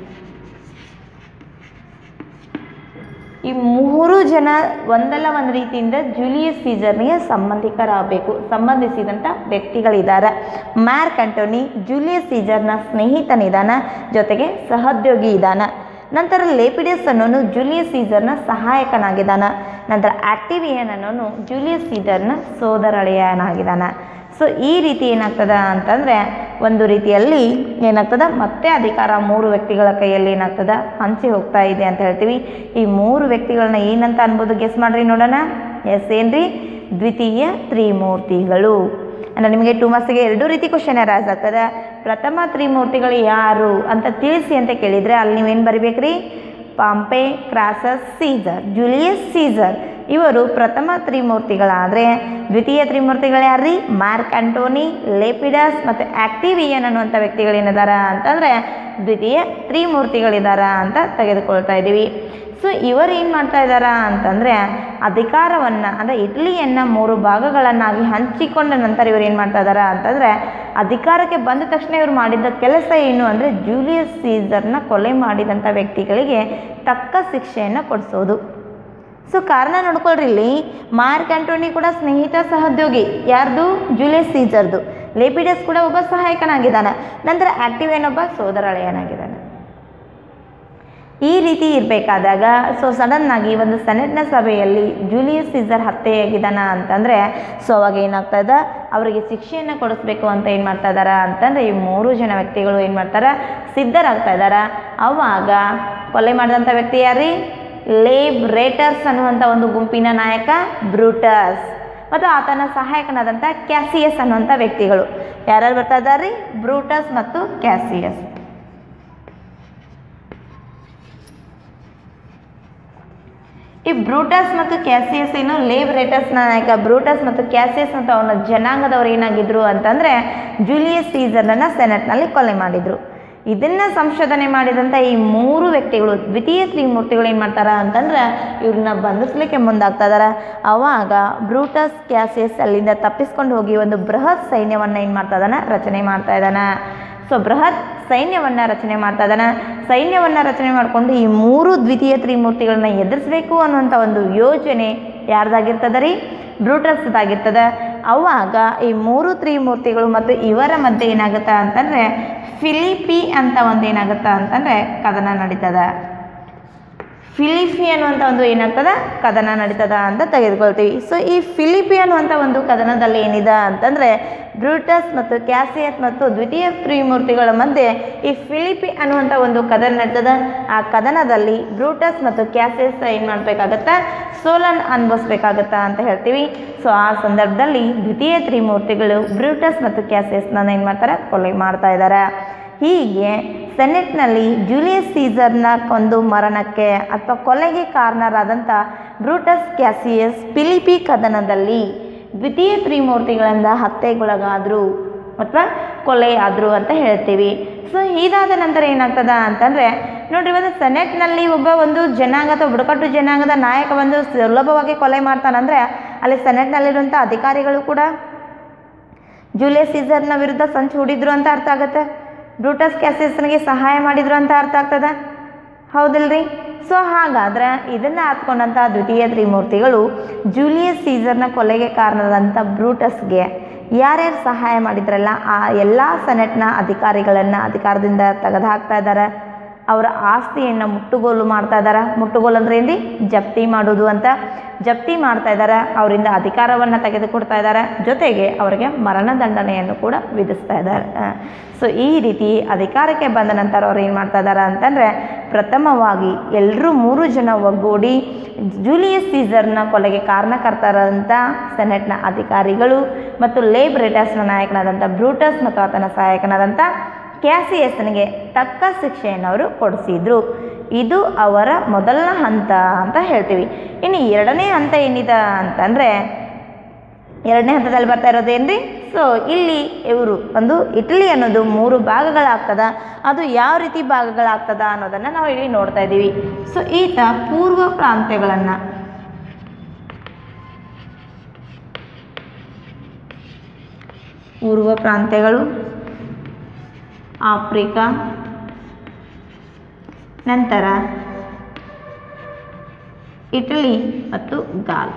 ಈ ಮೂರು ಜನ ಒಂದಲ್ಲ ಒಂದು ರೀತಿಯಿಂದ ಜೂಲಿಯಸ್ ಸೀಸರ್ನಿಗೆ ಸಂಬಂಧಿಕರಾಗಬೇಕು ಸಂಬಂಧಿಸಿದಂಥ ವ್ಯಕ್ತಿಗಳಿದ್ದಾರೆ ಮ್ಯಾರ್ಕ್ ಅಂಟೋನಿ ಜೂಲಿಯಸ್ ಸೀಸರ್ನ ಸ್ನೇಹಿತನಿದಾನ ಜೊತೆಗೆ ಸಹೋದ್ಯೋಗಿ ಇದ್ದಾನ ನಂತರ ಲೇಪಿಡಿಯಸ್ ಅನ್ನೋನು ಜೂಲಿಯಸ್ ಸೀಸರ್ನ ಸಹಾಯಕನಾಗಿದ್ದಾನ ನಂತರ ಆಕ್ಟಿವಿಯನ್ ಅನ್ನೋನು ಜೂಲಿಯಸ್ ಸೀಸರ್ನ ಸೋದರಳೆಯನಾಗಿದ್ದಾನ ಸೊ ಈ ರೀತಿ ಏನಾಗ್ತದ ಅಂತಂದರೆ ಒಂದು ರೀತಿಯಲ್ಲಿ ಏನಾಗ್ತದ ಮತ್ತೆ ಅಧಿಕಾರ ಮೂರು ವ್ಯಕ್ತಿಗಳ ಕೈಯಲ್ಲಿ ಏನಾಗ್ತದ ಹಂಚಿ ಹೋಗ್ತಾ ಇದೆ ಅಂತ ಹೇಳ್ತೀವಿ ಈ ಮೂರು ವ್ಯಕ್ತಿಗಳನ್ನ ಏನಂತ ಅನ್ಬೋದು ಗೆಸ್ ಮಾಡ್ರಿ ನೋಡೋಣ ಎಸ್ ಏನ್ರಿ ದ್ವಿತೀಯ ತ್ರಿಮೂರ್ತಿಗಳು ಅಂದರೆ ನಿಮಗೆ ಟೂ ಮಾರ್ಕ್ಸಿಗೆ ಎರಡು ರೀತಿ ಕ್ವಶನ್ ರಾಸ್ ಆಗ್ತದೆ ಪ್ರಥಮ ತ್ರಿಮೂರ್ತಿಗಳು ಯಾರು ಅಂತ ತಿಳಿಸಿ ಅಂತ ಕೇಳಿದರೆ ಅಲ್ಲಿ ನೀವೇನು ಬರಿಬೇಕ್ರಿ Pompey Crassus Caesar Julius Caesar ಇವರು ಪ್ರಥಮ ತ್ರಿಮೂರ್ತಿಗಳಾದರೆ ದ್ವಿತೀಯ ತ್ರಿಮೂರ್ತಿಗಳು ಯಾರ್ರಿ ಮಾರ್ಕ್ ಅಂಟೋನಿ ಲೇಪಿಡಸ್ ಮತ್ತು ಆಕ್ಟಿವಿಯನ್ ಅನ್ನುವಂಥ ವ್ಯಕ್ತಿಗಳೇನಿದಾರ ಅಂತಂದರೆ ದ್ವಿತೀಯ ತ್ರಿಮೂರ್ತಿಗಳಿದಾರ ಅಂತ ತೆಗೆದುಕೊಳ್ತಾ ಇದ್ದೀವಿ ಸೊ ಇವರು ಏನು ಮಾಡ್ತಾ ಇದ್ದಾರಾ ಅಂತಂದರೆ ಅಧಿಕಾರವನ್ನು ಅಂದರೆ ಇಟಲಿಯನ್ನು ಮೂರು ಭಾಗಗಳನ್ನಾಗಿ ಹಂಚಿಕೊಂಡ ನಂತರ ಇವರು ಏನು ಮಾಡ್ತಾ ಇದ್ದಾರಾ ಅಂತಂದರೆ ಅಧಿಕಾರಕ್ಕೆ ಬಂದ ತಕ್ಷಣ ಇವರು ಮಾಡಿದ್ದ ಕೆಲಸ ಏನು ಅಂದರೆ ಜೂಲಿಯಸ್ ಸೀಸರ್ನ ಕೊಲೆ ಮಾಡಿದಂಥ ವ್ಯಕ್ತಿಗಳಿಗೆ ತಕ್ಕ ಶಿಕ್ಷೆಯನ್ನು ಕೊಡಿಸೋದು ಸೊ ಕಾರಣ ನೋಡ್ಕೊಳ್ರಿ ಇಲ್ಲಿ ಮಾರ್ಕ್ ಆಂಟೋನಿ ಕೂಡ ಸ್ನೇಹಿತ ಸಹೋದ್ಯೋಗಿ ಯಾರ್ದು ಜೂಲಿಯಸ್ ಸೀಸರ್ದು ಲೇಪಿಡಸ್ ಕೂಡ ಒಬ್ಬ ಸಹಾಯಕನಾಗಿದ್ದಾನೆ ನಂತರ ಆಕ್ಟಿವೇನ್ ಒಬ್ಬ ಸೋದರಳೆಯನಾಗಿದ್ದಾನೆ ಈ ರೀತಿ ಇರಬೇಕಾದಾಗ ಸೊ ಸಡನ್ನಾಗಿ ಒಂದು ಸೆನೆಟ್ನ ಸಭೆಯಲ್ಲಿ ಜೂಲಿಯಸ್ ಸೀಸರ್ ಹತ್ಯೆಯಾಗಿದ್ದಾನ ಅಂತಂದರೆ ಸೊ ಅವಾಗ ಏನಾಗ್ತದ ಅವರಿಗೆ ಶಿಕ್ಷೆಯನ್ನು ಕೊಡಿಸ್ಬೇಕು ಅಂತ ಏನು ಮಾಡ್ತಾ ಇದಾರ ಅಂತಂದರೆ ಈ ಮೂರು ಜನ ವ್ಯಕ್ತಿಗಳು ಏನು ಮಾಡ್ತಾರೆ ಸಿದ್ಧರಾಗ್ತಾ ಇದ್ದಾರೆ ಅವಾಗ ಕೊಲೆ ಮಾಡಿದಂಥ ವ್ಯಕ್ತಿ ಯಾರೀ ಲೇಬ್ ರೇಟರ್ಸ್ ಅನ್ನುವಂಥ ಒಂದು ಗುಂಪಿನ ನಾಯಕ ಬ್ರೂಟಸ್ ಮತ್ತು ಆತನ ಸಹಾಯಕನಾದಂಥ ಕ್ಯಾಸಿಯಸ್ ಅನ್ನುವಂಥ ವ್ಯಕ್ತಿಗಳು ಯಾರ್ಯಾರು ಬರ್ತಾ ಇದ್ದಾರೆ ರೀ ಬ್ರೂಟಸ್ ಮತ್ತು ಕ್ಯಾಸಿಯಸ್ ಈ ಬ್ರೂಟಸ್ ಮತ್ತು ಕ್ಯಾಸಿಯಸ್ ಏನು ಲೇವ್ ರೇಟರ್ಸ್ನ ನಾಯಕ ಬ್ರೂಟಸ್ ಮತ್ತು ಕ್ಯಾಸಿಯಸ್ ಮತ್ತು ಅವನ ಜನಾಂಗದವ್ರು ಏನಾಗಿದ್ರು ಅಂತಂದರೆ ಜೂಲಿಯಸ್ ಸೀಸರ್ನ ಸೆನೆಟ್ನಲ್ಲಿ ಕೊಲೆ ಮಾಡಿದರು ಇದನ್ನು ಸಂಶೋಧನೆ ಮಾಡಿದಂಥ ಈ ಮೂರು ವ್ಯಕ್ತಿಗಳು ದ್ವಿತೀಯ ತ್ರಿಮೂರ್ತಿಗಳು ಏನು ಮಾಡ್ತಾರ ಅಂತಂದ್ರೆ ಇವ್ರನ್ನ ಬಂಧಿಸ್ಲಿಕ್ಕೆ ಮುಂದಾಗ್ತಾ ಇದಾರೆ ಅವಾಗ ಬ್ರೂಟಸ್ ಕ್ಯಾಸಿಯಸ್ ಅಲ್ಲಿಂದ ತಪ್ಪಿಸ್ಕೊಂಡು ಹೋಗಿ ಒಂದು ಬೃಹತ್ ಸೈನ್ಯವನ್ನು ಏನು ಮಾಡ್ತಾ ಇದ್ದಾನೆ ರಚನೆ ಮಾಡ್ತಾ ಇದ್ದಾನೆ ಸೊ ಬೃಹತ್ ಸೈನ್ಯವನ್ನು ರಚನೆ ಮಾಡ್ತಾ ಇದ್ದಾನೆ ಸೈನ್ಯವನ್ನು ರಚನೆ ಮಾಡಿಕೊಂಡು ಈ ಮೂರು ದ್ವಿತೀಯ ತ್ರಿಮೂರ್ತಿಗಳನ್ನ ಎದುರಿಸಬೇಕು ಅನ್ನುವಂಥ ಒಂದು ಯೋಜನೆ ಯಾರ್ದಾಗಿರ್ತದ ರೀ ಬ್ರೂಟಸ್ದಾಗಿರ್ತದ ಅವಾಗ ಈ ಮೂರು ತ್ರಿಮೂರ್ತಿಗಳು ಮತ್ತು ಇವರ ಮಧ್ಯೆ ಏನಾಗುತ್ತಾ ಅಂತಂದರೆ ಫಿಲಿಪಿ ಅಂತ ಒಂದು ಏನಾಗುತ್ತಾ ಅಂತಂದರೆ ಕದನ ನಡೀತದ ಫಿಲಿಪಿ ಅನ್ನುವಂಥ ಒಂದು ಏನಾಗ್ತದ ಕದನ ನಡೀತದ ಅಂತ ತೆಗೆದುಕೊಳ್ತೀವಿ ಸೊ ಈ ಫಿಲಿಪಿ ಅನ್ನುವಂಥ ಒಂದು ಕದನದಲ್ಲಿ ಏನಿದೆ ಅಂತಂದರೆ ಬ್ರೂಟಸ್ ಮತ್ತು ಕ್ಯಾಸಿಯಸ್ ಮತ್ತು ದ್ವಿತೀಯ ತ್ರಿಮೂರ್ತಿಗಳ ಮಧ್ಯೆ ಈ ಫಿಲಿಪಿ ಅನ್ನುವಂಥ ಒಂದು ಕದನ ನಡೀತದ ಆ ಕದನದಲ್ಲಿ ಬ್ರೂಟಸ್ ಮತ್ತು ಕ್ಯಾಸಿಯಸ್ ಏನು ಮಾಡಬೇಕಾಗತ್ತಾ ಸೋಲನ್ ಅನುಭವಿಸ್ಬೇಕಾಗತ್ತಾ ಅಂತ ಹೇಳ್ತೀವಿ ಸೊ ಆ ಸಂದರ್ಭದಲ್ಲಿ ದ್ವಿತೀಯ ತ್ರಿಮೂರ್ತಿಗಳು ಬ್ರೂಟಸ್ ಮತ್ತು ಕ್ಯಾಸಿಯಸ್ನ ಏನು ಮಾಡ್ತಾರೆ ಕೊಲೆ ಮಾಡ್ತಾ ಇದ್ದಾರೆ ಹೀಗೆ ಸೆನೆಟ್ನಲ್ಲಿ ಜೂಲಿಯಸ್ ಸೀಸರ್ನ ಒಂದು ಮರಣಕ್ಕೆ ಅಥವಾ ಕೊಲೆಗೆ ಕಾರಣರಾದಂಥ ಬ್ರೂಟಸ್ ಕ್ಯಾಸಿಯಸ್ ಫಿಲಿಪಿ ಕದನದಲ್ಲಿ ದ್ವಿತೀಯ ತ್ರಿಮೂರ್ತಿಗಳಿಂದ ಹತ್ಯೆಗೊಳಗಾದರು ಅಥವಾ ಕೊಲೆ ಆದರು ಅಂತ ಹೇಳ್ತೀವಿ ಸೊ ಇದಾದ ನಂತರ ಏನಾಗ್ತದ ಅಂತಂದರೆ ನೋಡ್ರಿ ಒಂದು ಸೆನೆಟ್ನಲ್ಲಿ ಒಬ್ಬ ಒಂದು ಜನಾಂಗ ಅಥವಾ ಬುಡಕಟ್ಟು ಜನಾಂಗದ ನಾಯಕ ಒಂದು ಸುಲಭವಾಗಿ ಕೊಲೆ ಮಾಡ್ತಾನಂದರೆ ಅಲ್ಲಿ ಸೆನೆಟ್ನಲ್ಲಿರುವಂಥ ಅಧಿಕಾರಿಗಳು ಕೂಡ ಜೂಲಿಯಸ್ ಸೀಸರ್ನ ವಿರುದ್ಧ ಸಂಚು ಹೂಡಿದ್ರು ಅಂತ ಅರ್ಥ ಆಗುತ್ತೆ ಬ್ರೂಟಸ್ ಕ್ಯಾಸಿಸ್ನಿಗೆ ಸಹಾಯ ಮಾಡಿದ್ರು ಅಂತ ಅರ್ಥ ಆಗ್ತದ ಹೌದಿಲ್ರಿ ಸೊ ಹಾಗಾದ್ರೆ ಇದನ್ನು ಹತ್ಕೊಂಡಂಥ ದ್ವಿತೀಯ ತ್ರಿಮೂರ್ತಿಗಳು ಜೂಲಿಯಸ್ ಸೀಸರ್ನ ಕೊಲೆಗೆ ಕಾರಣದಂಥ ಬ್ರೂಟಸ್ಗೆ ಯಾರ್ಯಾರು ಸಹಾಯ ಮಾಡಿದ್ರಲ್ಲ ಆ ಎಲ್ಲ ಸೆನೆಟ್ನ ಅಧಿಕಾರಿಗಳನ್ನು ಅಧಿಕಾರದಿಂದ ತೆಗೆದುಹಾಕ್ತಾ ಇದ್ದಾರೆ ಅವರ ಆಸ್ತಿಯನ್ನು ಮುಟ್ಟುಗೋಲು ಮಾಡ್ತಾ ಇದ್ದಾರೆ ಮುಟ್ಟುಗೋಲು ಅಂದ್ರೆ ಏನ್ರಿ ಜಪ್ತಿ ಮಾಡೋದು ಅಂತ ಜಪ್ತಿ ಮಾಡ್ತಾ ಇದ್ದಾರೆ ಅವರಿಂದ ಅಧಿಕಾರವನ್ನು ತೆಗೆದುಕೊಡ್ತಾ ಇದ್ದಾರೆ ಜೊತೆಗೆ ಅವರಿಗೆ ಮರಣದಂಡನೆಯನ್ನು ಕೂಡ ವಿಧಿಸ್ತಾ ಇದ್ದಾರೆ ಸೊ ಈ ರೀತಿ ಅಧಿಕಾರಕ್ಕೆ ಬಂದ ನಂತರ ಅವ್ರು ಏನು ಮಾಡ್ತಾ ಇದ್ದಾರೆ ಅಂತಂದರೆ ಪ್ರಥಮವಾಗಿ ಎಲ್ಲರೂ ಮೂರು ಜನ ಒಗ್ಗೂಡಿ ಜೂಲಿಯಸ್ ಸೀಸರ್ನ ಕೊಲೆಗೆ ಕಾರಣಕರ್ತರಾದಂಥ ಸೆನೆಟ್ನ ಅಧಿಕಾರಿಗಳು ಮತ್ತು ಲೇಬ್ರೇಟಸ್ನ ನಾಯಕನಾದಂಥ ಬ್ರೂಟಸ್ ಮತ್ತು ಆತನ ಸಹಾಯಕನಾದಂಥ ಕ್ಯಾಸಿಯಸ್ನಿಗೆ ತಕ್ಕ ಶಿಕ್ಷೆಯನ್ನು ಅವರು ಕೊಡಿಸಿದ್ರು ಇದು ಅವರ ಮೊದಲ ಹಂತ ಅಂತ ಹೇಳ್ತೀವಿ ಇನ್ನು ಎರಡನೇ ಹಂತ ಏನಿದೆ ಅಂತಂದರೆ ಎರಡನೇ ಹಂತದಲ್ಲಿ ಬರ್ತಾ ಇರೋದೇನ್ರಿ ಸೊ ಇಲ್ಲಿ ಇವರು ಒಂದು ಇಟಲಿ ಅನ್ನೋದು ಮೂರು ಭಾಗಗಳಾಗ್ತದ ಅದು ಯಾವ ರೀತಿ ಭಾಗಗಳಾಗ್ತದ ಅನ್ನೋದನ್ನು ನಾವು ಇಲ್ಲಿ ನೋಡ್ತಾ ಇದ್ದೀವಿ ಸೊ ಈತ ಪೂರ್ವ ಪ್ರಾಂತ್ಯಗಳನ್ನು ಪೂರ್ವ ಪ್ರಾಂತ್ಯಗಳು ಆಫ್ರಿಕಾ ನಂತರ ಇಟಲಿ ಮತ್ತು ಗಾಲ್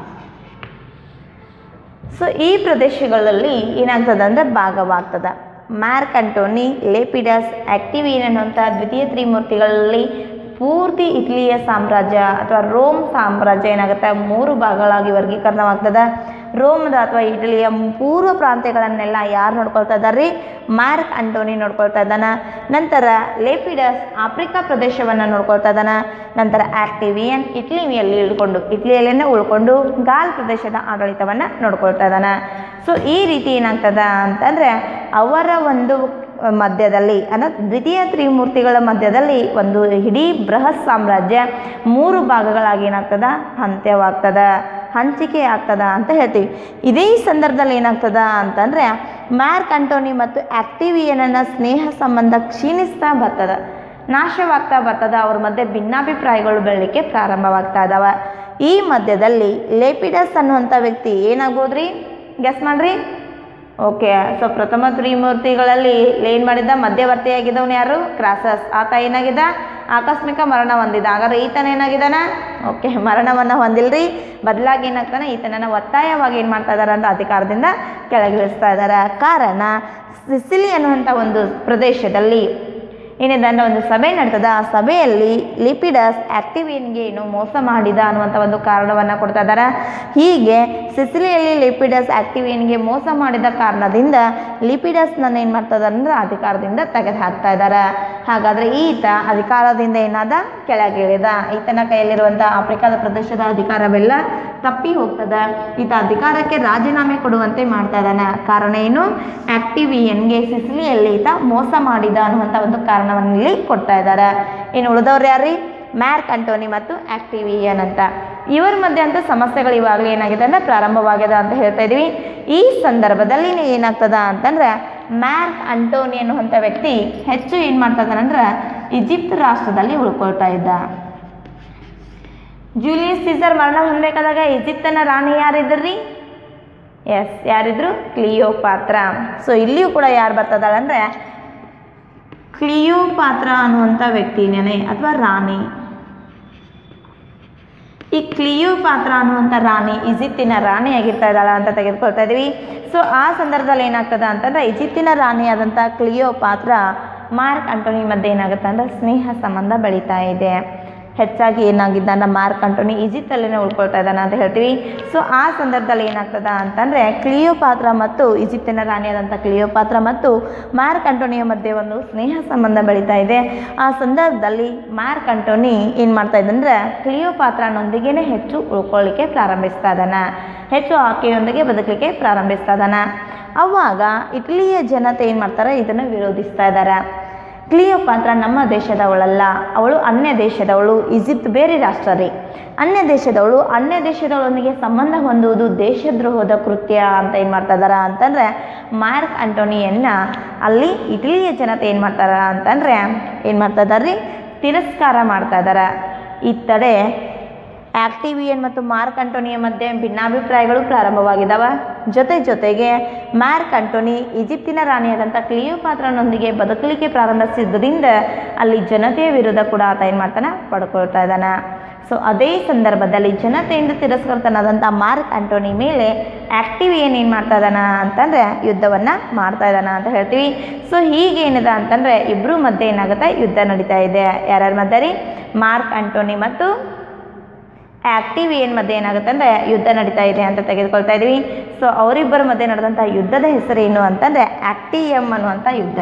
ಸೊ ಈ ಪ್ರದೇಶಗಳಲ್ಲಿ ಏನಾಗ್ತದೆ ಅಂದರೆ ಭಾಗವಾಗ್ತದೆ ಮಾರ್ಕ್ ಅಂಟೋನಿ ಲೇಪಿಡಸ್ ಆಕ್ಟಿವಿನ್ ಅನ್ನುವಂಥ ದ್ವಿತೀಯ ತ್ರಿಮೂರ್ತಿಗಳಲ್ಲಿ ಪೂರ್ತಿ ಇಟ್ಲಿಯ ಸಾಮ್ರಾಜ್ಯ ಅಥವಾ ರೋಮ್ ಸಾಮ್ರಾಜ್ಯ ಏನಾಗುತ್ತೆ ಮೂರು ಭಾಗಗಳಾಗಿ ವರ್ಗೀಕರಣವಾಗ್ತದೆ ರೋಮ್ದ ಅಥವಾ ಇಟಲಿಯ ಪೂರ್ವ ಪ್ರಾಂತ್ಯಗಳನ್ನೆಲ್ಲ ಯಾರು ನೋಡ್ಕೊಳ್ತಾ ಇದ್ದಾರೆ ರೀ ಮಾರ್ಕ್ ಅಂಟೋನಿ ನೋಡ್ಕೊಳ್ತಾ ಇದ್ದಾನ ನಂತರ ಲೇಪಿಡಸ್ ಆಫ್ರಿಕಾ ಪ್ರದೇಶವನ್ನು ನೋಡ್ಕೊಳ್ತಾ ಇದ್ದಾನ ನಂತರ ಆಕ್ಟಿವಿಯನ್ ಇಟ್ಲಿಯಲ್ಲಿ ಉಳ್ಕೊಂಡು ಇಟ್ಲಿಯಲ್ಲೇ ಉಳ್ಕೊಂಡು ಗಾಲ್ ಪ್ರದೇಶದ ಆಡಳಿತವನ್ನು ನೋಡ್ಕೊಳ್ತಾ ಇದ್ದಾನ ಸೊ ಈ ರೀತಿ ಏನಾಗ್ತದ ಅಂತಂದರೆ ಅವರ ಒಂದು ಮಧ್ಯದಲ್ಲಿ ಅನ್ನೋ ದ್ವಿತೀಯ ತ್ರಿಮೂರ್ತಿಗಳ ಮಧ್ಯದಲ್ಲಿ ಒಂದು ಇಡೀ ಬೃಹತ್ ಸಾಮ್ರಾಜ್ಯ ಮೂರು ಭಾಗಗಳಾಗಿ ಏನಾಗ್ತದ ಅಂತ್ಯವಾಗ್ತದ ಹಂಚಿಕೆ ಆಗ್ತದ ಅಂತ ಹೇಳ್ತೀವಿ ಇದೇ ಸಂದರ್ಭದಲ್ಲಿ ಏನಾಗ್ತದ ಅಂತಂದರೆ ಮ್ಯಾರ್ಕ್ ಅಂಟೋನಿ ಮತ್ತು ಆಕ್ಟಿವಿಯನ್ನ ಸ್ನೇಹ ಸಂಬಂಧ ಕ್ಷೀಣಿಸ್ತಾ ಬರ್ತದ ನಾಶವಾಗ್ತಾ ಬರ್ತದ ಅವ್ರ ಮಧ್ಯೆ ಭಿನ್ನಾಭಿಪ್ರಾಯಗಳು ಬೆಳಲಿಕ್ಕೆ ಪ್ರಾರಂಭವಾಗ್ತಾ ಇದಾವ ಈ ಮಧ್ಯದಲ್ಲಿ ಲೇಪಿಡಸ್ ಅನ್ನುವಂಥ ವ್ಯಕ್ತಿ ಏನಾಗ್ಬೋದ್ರಿ ಗೆಸ್ ಮಾಡ್ರಿ ಓಕೆ ಸೊ ಪ್ರಥಮ ತ್ರಿಮೂರ್ತಿಗಳಲ್ಲಿ ಏನು ಮಾಡಿದ್ದ ಮಧ್ಯವರ್ತಿಯಾಗಿದ್ದವನು ಯಾರು ಕ್ರಾಸಸ್ ಆತ ಏನಾಗಿದ್ದ ಆಕಸ್ಮಿಕ ಮರಣ ಹೊಂದಿದ ಹಾಗಾದ್ರೆ ಈತನ ಏನಾಗಿದ್ದಾನ ಓಕೆ ಮರಣವನ್ನು ಹೊಂದಿಲ್ರಿ ಬದಲಾಗಿ ಏನಾಗ್ತಾನೆ ಈತನನ್ನು ಒತ್ತಾಯವಾಗಿ ಏನು ಮಾಡ್ತಾ ಇದ್ದಾರೆ ಅಂದ್ರೆ ಅಧಿಕಾರದಿಂದ ಕೆಳಗಿಳಿಸ್ತಾ ಇದ್ದಾರೆ ಕಾರಣ ಸಿಸಿಲಿ ಅನ್ನುವಂಥ ಒಂದು ಪ್ರದೇಶದಲ್ಲಿ ಏನಿದೆ ಅಂದರೆ ಒಂದು ಸಭೆ ನಡ್ತದ ಆ ಸಭೆಯಲ್ಲಿ ಲಿಪಿಡಸ್ ಆಕ್ಟಿವಿಯನ್ಗೆ ಏನು ಮೋಸ ಮಾಡಿದ ಅನ್ನುವಂಥ ಒಂದು ಕಾರಣವನ್ನು ಕೊಡ್ತಾ ಇದ್ದಾರೆ ಹೀಗೆ ಸಿಸಿಲಿಯಲ್ಲಿ ಲಿಪಿಡಸ್ ಆಕ್ಟಿವಿಯನ್ಗೆ ಮೋಸ ಮಾಡಿದ ಕಾರಣದಿಂದ ಲಿಪಿಡಸ್ನನ್ನು ಏನು ಮಾಡ್ತಾ ಇದ್ದಾರೆ ಅಂದರೆ ಅಧಿಕಾರದಿಂದ ತೆಗೆದು ಹಾಕ್ತಾ ಇದ್ದಾರೆ ಹಾಗಾದರೆ ಈತ ಅಧಿಕಾರದಿಂದ ಏನಾದ ಕೆಳಗಿಳಿದ ಈತನ ಕೈಯಲ್ಲಿರುವಂಥ ಆಫ್ರಿಕಾದ ಪ್ರದೇಶದ ಅಧಿಕಾರವೆಲ್ಲ ತಪ್ಪಿ ಹೋಗ್ತದೆ ಈತ ಅಧಿಕಾರಕ್ಕೆ ರಾಜೀನಾಮೆ ಕೊಡುವಂತೆ ಮಾಡ್ತಾ ಇದ್ದಾನೆ ಕಾರಣ ಏನು ಆಕ್ಟಿವಿಯನ್ಗೆ ಸಿಸಿಲಿಯಲ್ಲಿ ಈತ ಮೋಸ ಮಾಡಿದ ಅನ್ನುವಂಥ ಒಂದು ಕಾರಣವನ್ನು ಇಲ್ಲಿ ಕೊಡ್ತಾ ಇದ್ದಾರೆ ಇನ್ನು ಉಳಿದವ್ರು ಯಾರ್ರಿ ಮ್ಯಾರ್ಕ್ ಅಂಟೋನಿ ಮತ್ತು ಆಕ್ಟಿವಿಯನ್ ಅಂತ ಇವರ ಮಧ್ಯೆ ಅಂತ ಸಮಸ್ಯೆಗಳು ಇವಾಗಲೇ ಏನಾಗಿದೆ ಅಂದರೆ ಪ್ರಾರಂಭವಾಗಿದೆ ಅಂತ ಹೇಳ್ತಾ ಇದ್ದೀವಿ ಈ ಸಂದರ್ಭದಲ್ಲಿ ಏನಾಗ್ತದ ಅಂತಂದ್ರೆ ಮ್ಯಾರ್ಕ್ ಅಂಟೋನಿ ಅನ್ನುವಂಥ ವ್ಯಕ್ತಿ ಹೆಚ್ಚು ಏನು ಮಾಡ್ತಾ ಇದ್ದಾನಂದ್ರೆ ಈಜಿಪ್ಟ್ ರಾಷ್ಟ್ರದಲ್ಲಿ ಉಳ್ಕೊಳ್ತಾ ಇದ್ದ ಜೂಲಿಯಸ್ ಸೀಸರ್ ಮರಣ ಹೊಂದಬೇಕಾದಾಗ ಈಜಿಪ್ತನ ರಾಣಿ ಯಾರಿದ್ರಿ ಎಸ್ ಯಾರಿದ್ರು ಕ್ಲಿಯೋ ಪಾತ್ರ ಸೊ ಇಲ್ಲಿಯೂ ಕೂಡ ಯಾರು ಬರ್ತದಾಳೆ ಅಂದರೆ ಕ್ಲಿಯೋ ಪಾತ್ರ ಅನ್ನುವಂಥ ವ್ಯಕ್ತಿನೇ ಅಥವಾ ರಾಣಿ ಈ ಕ್ಲಿಯೋ ಪಾತ್ರ ಅನ್ನುವಂಥ ರಾಣಿ ಈಜಿಪ್ತಿನ ರಾಣಿಯಾಗಿರ್ತಾ ಇದ್ದಾಳ ಅಂತ ತೆಗೆದುಕೊಳ್ತಾ ಇದ್ದೀವಿ ಸೊ ಆ ಸಂದರ್ಭದಲ್ಲಿ ಏನಾಗ್ತದೆ ಅಂತಂದ್ರೆ ಈಜಿಪ್ತಿನ ರಾಣಿಯಾದಂಥ ಕ್ಲಿಯೋ ಪಾತ್ರ ಮಾರ್ಕ್ ಅಂಟೋನಿ ಮಧ್ಯೆ ಏನಾಗುತ್ತೆ ಅಂದ್ರೆ ಸ್ನೇಹ ಸಂಬಂಧ ಬೆಳೀತಾ ಇದೆ ಹೆಚ್ಚಾಗಿ ಏನಾಗಿದ್ದಾನ ಮಾರ್ಕ್ ಅಂಟೋನಿ ಈಜಿಪ್ತಲ್ಲೇ ಉಳ್ಕೊಳ್ತಾ ಇದ್ದಾನೆ ಅಂತ ಹೇಳ್ತೀವಿ ಸೊ ಆ ಸಂದರ್ಭದಲ್ಲಿ ಏನಾಗ್ತದ ಅಂತಂದರೆ ಕ್ಲಿಯೋ ಪಾತ್ರ ಮತ್ತು ಈಜಿಪ್ತಿನ ರಾಣಿಯಾದಂಥ ಕ್ಲಿಯೋ ಪಾತ್ರ ಮತ್ತು ಮಾರ್ಕ್ ಅಂಟೋನಿಯ ಮಧ್ಯೆ ಒಂದು ಸ್ನೇಹ ಸಂಬಂಧ ಬೆಳೀತಾ ಇದೆ ಆ ಸಂದರ್ಭದಲ್ಲಿ ಮಾರ್ಕ್ ಅಂಟೋನಿ ಏನು ಮಾಡ್ತಾ ಇದ್ದಂದ್ರೆ ಕ್ಲಿಯೋ ಪಾತ್ರನೊಂದಿಗೇ ಹೆಚ್ಚು ಉಳ್ಕೊಳ್ಳಿಕ್ಕೆ ಪ್ರಾರಂಭಿಸ್ತಾ ಇದ್ದಾನೆ ಹೆಚ್ಚು ಆಕೆಯೊಂದಿಗೆ ಬದುಕಲಿಕ್ಕೆ ಪ್ರಾರಂಭಿಸ್ತಾ ಇದ್ದಾನೆ ಅವಾಗ ಇಟಲಿಯ ಜನತೆ ಏನು ಮಾಡ್ತಾರೆ ಇದನ್ನು ವಿರೋಧಿಸ್ತಾ ಇದ್ದಾರೆ ಕ್ಲಿಯೋಪಾತ್ರ ನಮ್ಮ ದೇಶದವಳಲ್ಲ ಅವಳು ಅನ್ಯ ದೇಶದವಳು ಈಜಿಪ್ಟ್ ಬೇರೆ ರಾಷ್ಟ್ರ ರೀ ಅನ್ಯ ದೇಶದವಳು ಅನ್ಯ ದೇಶದವಳೊಂದಿಗೆ ಸಂಬಂಧ ಹೊಂದುವುದು ದೇಶದ್ರೋಹದ ಕೃತ್ಯ ಅಂತ ಏನು ಮಾಡ್ತಾ ಇದಾರ ಅಂತಂದರೆ ಮಾರ್ಕ್ ಅಂಟೋನಿಯನ್ನ ಅಲ್ಲಿ ಇಟಲಿಯ ಜನತೆ ಏನು ಮಾಡ್ತಾರ ಅಂತಂದರೆ ಏನು ಮಾಡ್ತಾ ಇದ್ದಾರೆ ರೀ ತಿರಸ್ಕಾರ ಮಾಡ್ತಾ ಇದ್ದಾರೆ ಇತ್ತಡೆ ಆಕ್ಟಿವಿಯನ್ ಮತ್ತು ಮಾರ್ಕ್ ಅಂಟೋನಿಯ ಮಧ್ಯೆ ಭಿನ್ನಾಭಿಪ್ರಾಯಗಳು ಪ್ರಾರಂಭವಾಗಿದ್ದಾವೆ ಜೊತೆ ಜೊತೆಗೆ ಮಾರ್ಕ್ ಅಂಟೋನಿ ಈಜಿಪ್ತಿನ ರಾಣಿಯಾದಂಥ ಕ್ಲಿಯೋಪಾತ್ರನೊಂದಿಗೆ ಬದುಕಲಿಕ್ಕೆ ಪ್ರಾರಂಭಿಸಿದ್ದರಿಂದ ಅಲ್ಲಿ ಜನತೆಯ ವಿರುದ್ಧ ಕೂಡ ಆತ ಏನು ಮಾಡ್ತಾನೆ ಪಡ್ಕೊಳ್ತಾ ಇದ್ದಾನೆ ಸೊ ಅದೇ ಸಂದರ್ಭದಲ್ಲಿ ಜನತೆಯಿಂದ ತಿರಸ್ಕೃತನಾದಂಥ ಮಾರ್ಕ್ ಅಂಟೋನಿ ಮೇಲೆ ಆಕ್ಟಿವಿಯನ್ ಏನು ಮಾಡ್ತಾ ಇದ್ದಾನ ಅಂತಂದರೆ ಯುದ್ಧವನ್ನು ಮಾಡ್ತಾ ಇದ್ದಾನ ಅಂತ ಹೇಳ್ತೀವಿ ಸೊ ಹೀಗೆ ಏನಿದೆ ಅಂತಂದರೆ ಇಬ್ಬರು ಮಧ್ಯೆ ಏನಾಗುತ್ತೆ ಯುದ್ಧ ನಡೀತಾ ಇದೆ ಯಾರ್ಯಾರ ಮಧ್ಯೆ ರೀ ಮಾರ್ಕ್ ಅಂಟೋನಿ ಮತ್ತು ಆಕ್ಟಿವಿಯನ್ ಮಧ್ಯೆ ಏನಾಗುತ್ತೆ ಅಂದರೆ ಯುದ್ಧ ನಡೀತಾ ಇದೆ ಅಂತ ತೆಗೆದುಕೊಳ್ತಾ ಇದ್ದೀವಿ ಸೊ ಅವರಿಬ್ಬರ ಮಧ್ಯೆ ನಡೆದಂಥ ಯುದ್ಧದ ಹೆಸರೇನು ಅಂತಂದರೆ ಆಕ್ಟಿಯಮ್ ಅನ್ನುವಂಥ ಯುದ್ಧ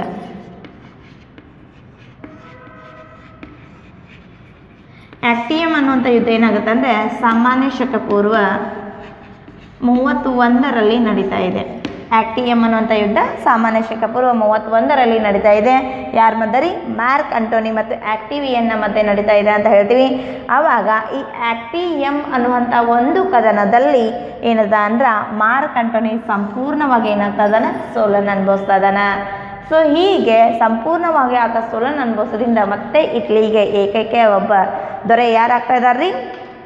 ಆಕ್ಟಿಯಮ್ ಅನ್ನುವಂಥ ಯುದ್ಧ ಏನಾಗುತ್ತೆ ಅಂದರೆ ಸಾಮಾನ್ಯ ಶಕ ಪೂರ್ವ ಮೂವತ್ತು ಒಂದರಲ್ಲಿ ನಡೀತಾ ಇದೆ ಆಕ್ಟಿಯಮ್ ಅನ್ನುವಂಥ ಯುದ್ಧ ಸಾಮಾನ್ಯ ಶಕ ಪೂರ್ವ ಮೂವತ್ತೊಂದರಲ್ಲಿ ನಡೀತಾ ಇದೆ ಯಾರ ಮಧ್ಯೆ ರೀ ಮಾರ್ಕ್ ಅಂಟೋನಿ ಮತ್ತು ಆಕ್ಟಿವಿಯನ್ನ ಮಧ್ಯೆ ನಡೀತಾ ಇದೆ ಅಂತ ಹೇಳ್ತೀವಿ ಆವಾಗ ಈ ಆಕ್ಟಿಯಮ್ ಅನ್ನುವಂಥ ಒಂದು ಕದನದಲ್ಲಿ ಏನದ ಅಂದ್ರೆ ಮಾರ್ಕ್ ಅಂಟೋನಿ ಸಂಪೂರ್ಣವಾಗಿ ಏನಾಗ್ತಾ ಇದ್ದಾನೆ ಸೋಲನ್ನು ಅನುಭವಿಸ್ತಾ ಇದ್ದಾನೆ ಸೊ ಹೀಗೆ ಸಂಪೂರ್ಣವಾಗಿ ಆತ ಸೋಲನ್ನು ಅನುಭವಿಸೋದ್ರಿಂದ ಮತ್ತೆ ಇಟ್ಲಿಗೆ ಏಕೈಕ ಒಬ್ಬ ದೊರೆ ಯಾರಾಗ್ತಾ ಇದ್ದಾರೆ ರೀ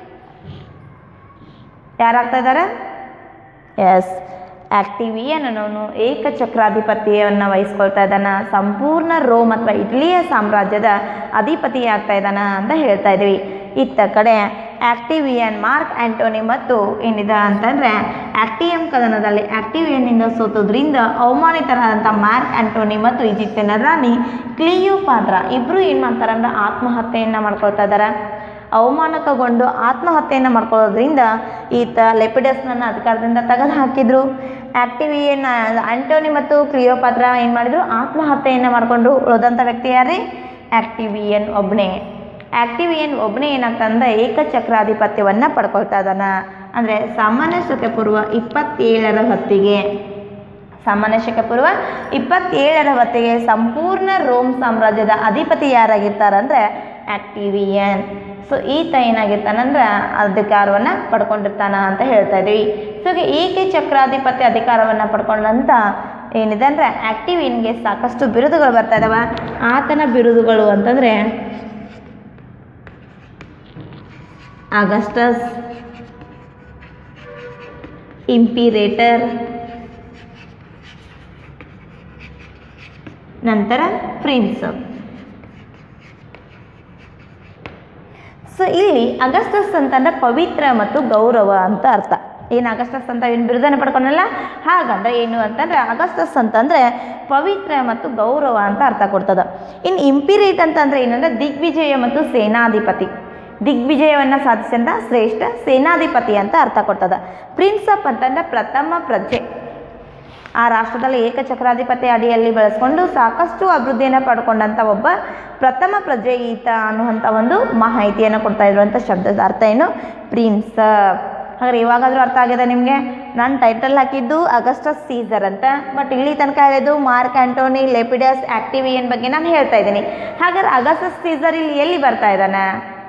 ಯಾರಾಗ್ತಾ ಇದ್ದಾರೆ ಎಸ್ ಆಕ್ಟಿವಿಯನ್ ಅನ್ನೋನು ಏಕಚಕ್ರಾಧಿಪತ್ಯವನ್ನು ವಹಿಸ್ಕೊಳ್ತಾ ಇದ್ದಾನ ಸಂಪೂರ್ಣ ರೋಮ್ ಅಥವಾ ಇಟ್ಲಿಯ ಸಾಮ್ರಾಜ್ಯದ ಅಧಿಪತಿ ಆಗ್ತಾ ಇದ್ದಾನ ಅಂತ ಹೇಳ್ತಾ ಇದ್ದೀವಿ ಇತ್ತ ಕಡೆ ಆಕ್ಟಿವಿಯನ್ ಮಾರ್ಕ್ ಆಂಟೋನಿ ಮತ್ತು ಏನಿದೆ ಅಂತಂದರೆ ಆಕ್ಟಿಯಂ ಕದನದಲ್ಲಿ ಆಕ್ಟಿವಿಯನ್ನಿಂದ ಸೋತೋದ್ರಿಂದ ಅವಮಾನಿತರಾದಂಥ ಮಾರ್ಕ್ ಆಂಟೋನಿ ಮತ್ತು ಈಜಿಪ್ತಿನ ರಾಣಿ ಕ್ಲಿಯೋಪಾತ್ರ ಇಬ್ಬರು ಏನು ಮಾಡ್ತಾರೆ ಅಂದ್ರೆ ಆತ್ಮಹತ್ಯೆಯನ್ನು ಮಾಡ್ಕೊಳ್ತಾ ಇದ್ದಾರೆ ಅವಮಾನಕಗೊಂಡು ಆತ್ಮಹತ್ಯೆಯನ್ನು ಮಾಡ್ಕೊಳ್ಳೋದ್ರಿಂದ ಈತ ಲೆಪಿಡಸ್ನನ್ನು ಅಧಿಕಾರದಿಂದ ತೆಗೆದು ಹಾಕಿದ್ರು ಆಕ್ಟಿವಿಯನ್ ಆಂಟೋನಿ ಮತ್ತು ಕ್ಲಿಯೋಪಾತ್ರ ಏನು ಮಾಡಿದ್ರು ಆತ್ಮಹತ್ಯೆಯನ್ನು ಮಾಡಿಕೊಂಡು ಉಳಿದಂಥ ವ್ಯಕ್ತಿ ಯಾರೇ ಆಕ್ಟಿವಿಯನ್ ಒಬ್ಬನೇ ಆಕ್ಟಿವಿಯನ್ ಒಬ್ಬನೇ ಏನಾಗ್ತಂದ್ರೆ ಏಕಚಕ್ರಾಧಿಪತ್ಯವನ್ನು ಪಡ್ಕೊಳ್ತಾ ಇದ್ದಾನ ಅಂದರೆ ಸಾಮಾನ್ಯ ಶಕೆ ಪೂರ್ವ ಇಪ್ಪತ್ತೇಳರ ಹೊತ್ತಿಗೆ ಸಾಮಾನ್ಯ ಶಕೆ ಪೂರ್ವ ಇಪ್ಪತ್ತೇಳರ ಹೊತ್ತಿಗೆ ಸಂಪೂರ್ಣ ರೋಮ್ ಸಾಮ್ರಾಜ್ಯದ ಅಧಿಪತಿ ಯಾರಾಗಿರ್ತಾರಂದ್ರೆ ಆಕ್ಟಿವಿಯನ್ ಸೊ ಈತ ಏನಾಗಿರ್ತಾನಂದ್ರೆ ಅಧಿಕಾರವನ್ನು ಪಡ್ಕೊಂಡಿರ್ತಾನ ಅಂತ ಹೇಳ್ತಾ ಇದೀವಿ ಸೊ ಏಕೆ ಚಕ್ರಾಧಿಪತ್ಯ ಅಧಿಕಾರವನ್ನು ಪಡ್ಕೊಂಡಂತ ಏನಿದೆ ಅಂದರೆ ಆಕ್ಟಿವಿಯನ್ಗೆ ಸಾಕಷ್ಟು ಬಿರುದುಗಳು ಬರ್ತಾ ಇದಾವೆ ಆತನ ಬಿರುದುಗಳು ಅಂತಂದರೆ ಆಗಸ್ಟಸ್ ಇಂಪಿರೇಟರ್ ನಂತರ ಪ್ರಿನ್ಸ್ ಸೊ ಇಲ್ಲಿ ಅಗಸ್ಟಸ್ ಅಂತಂದ್ರೆ ಪವಿತ್ರ ಮತ್ತು ಗೌರವ ಅಂತ ಅರ್ಥ ಏನು ಅಗಸ್ಟಸ್ ಅಂತ ಏನು ಬಿರುದನ್ನು ಪಡ್ಕೊಂಡಲ್ಲ ಹಾಗಂದ್ರೆ ಏನು ಅಂತಂದ್ರೆ ಅಗಸ್ಟಸ್ ಅಂತಂದ್ರೆ ಪವಿತ್ರ ಮತ್ತು ಗೌರವ ಅಂತ ಅರ್ಥ ಕೊಡ್ತದ ಇನ್ನು ಇಂಪಿರೇಟ್ ಅಂತಂದ್ರೆ ಏನಂದ್ರೆ ದಿಗ್ವಿಜಯ ಮತ್ತು ಸೇನಾಧಿಪತಿ ದಿಗ್ವಿಜಯವನ್ನು ಸಾಧಿಸಿದಂಥ ಶ್ರೇಷ್ಠ ಸೇನಾಧಿಪತಿ ಅಂತ ಅರ್ಥ ಕೊಡ್ತದ ಪ್ರಿನ್ಸಪ್ ಅಂತಂದ್ರೆ ಪ್ರಥಮ ಪ್ರಜೆ ಆ ರಾಷ್ಟ್ರದಲ್ಲಿ ಏಕಚಕ್ರಾಧಿಪತಿ ಅಡಿಯಲ್ಲಿ ಬೆಳೆಸ್ಕೊಂಡು ಸಾಕಷ್ಟು ಅಭಿವೃದ್ಧಿಯನ್ನು ಪಡ್ಕೊಂಡಂಥ ಒಬ್ಬ ಪ್ರಥಮ ಪ್ರಜೆ ಈತ ಅನ್ನುವಂಥ ಒಂದು ಮಾಹಿತಿಯನ್ನು ಕೊಡ್ತಾ ಇದ್ರು ಅಂತ ಶಬ್ದದ ಅರ್ಥ ಏನು ಪ್ರಿನ್ಸ್ ಹಾಗಾದ್ರೆ ಇವಾಗಾದರೂ ಅರ್ಥ ಆಗಿದೆ ನಿಮಗೆ ನಾನು ಟೈಟಲ್ ಹಾಕಿದ್ದು ಅಗಸ್ಟಸ್ ಸೀಸರ್ ಅಂತ ಬಟ್ ಇಲ್ಲಿ ತನಕ ಹೇಳಿದ್ದು ಮಾರ್ಕ್ ಆಂಟೋನಿ ಲೆಪಿಡಸ್ ಆಕ್ಟಿವಿಯನ್ ಬಗ್ಗೆ ನಾನು ಹೇಳ್ತಾ ಇದ್ದೀನಿ ಹಾಗಾದ್ರೆ ಅಗಸ್ಟಸ್ ಸೀಸರ್ ಇಲ್ಲಿ ಎಲ್ಲಿ ಬರ್ತಾ ಇದ್ದಾನೆ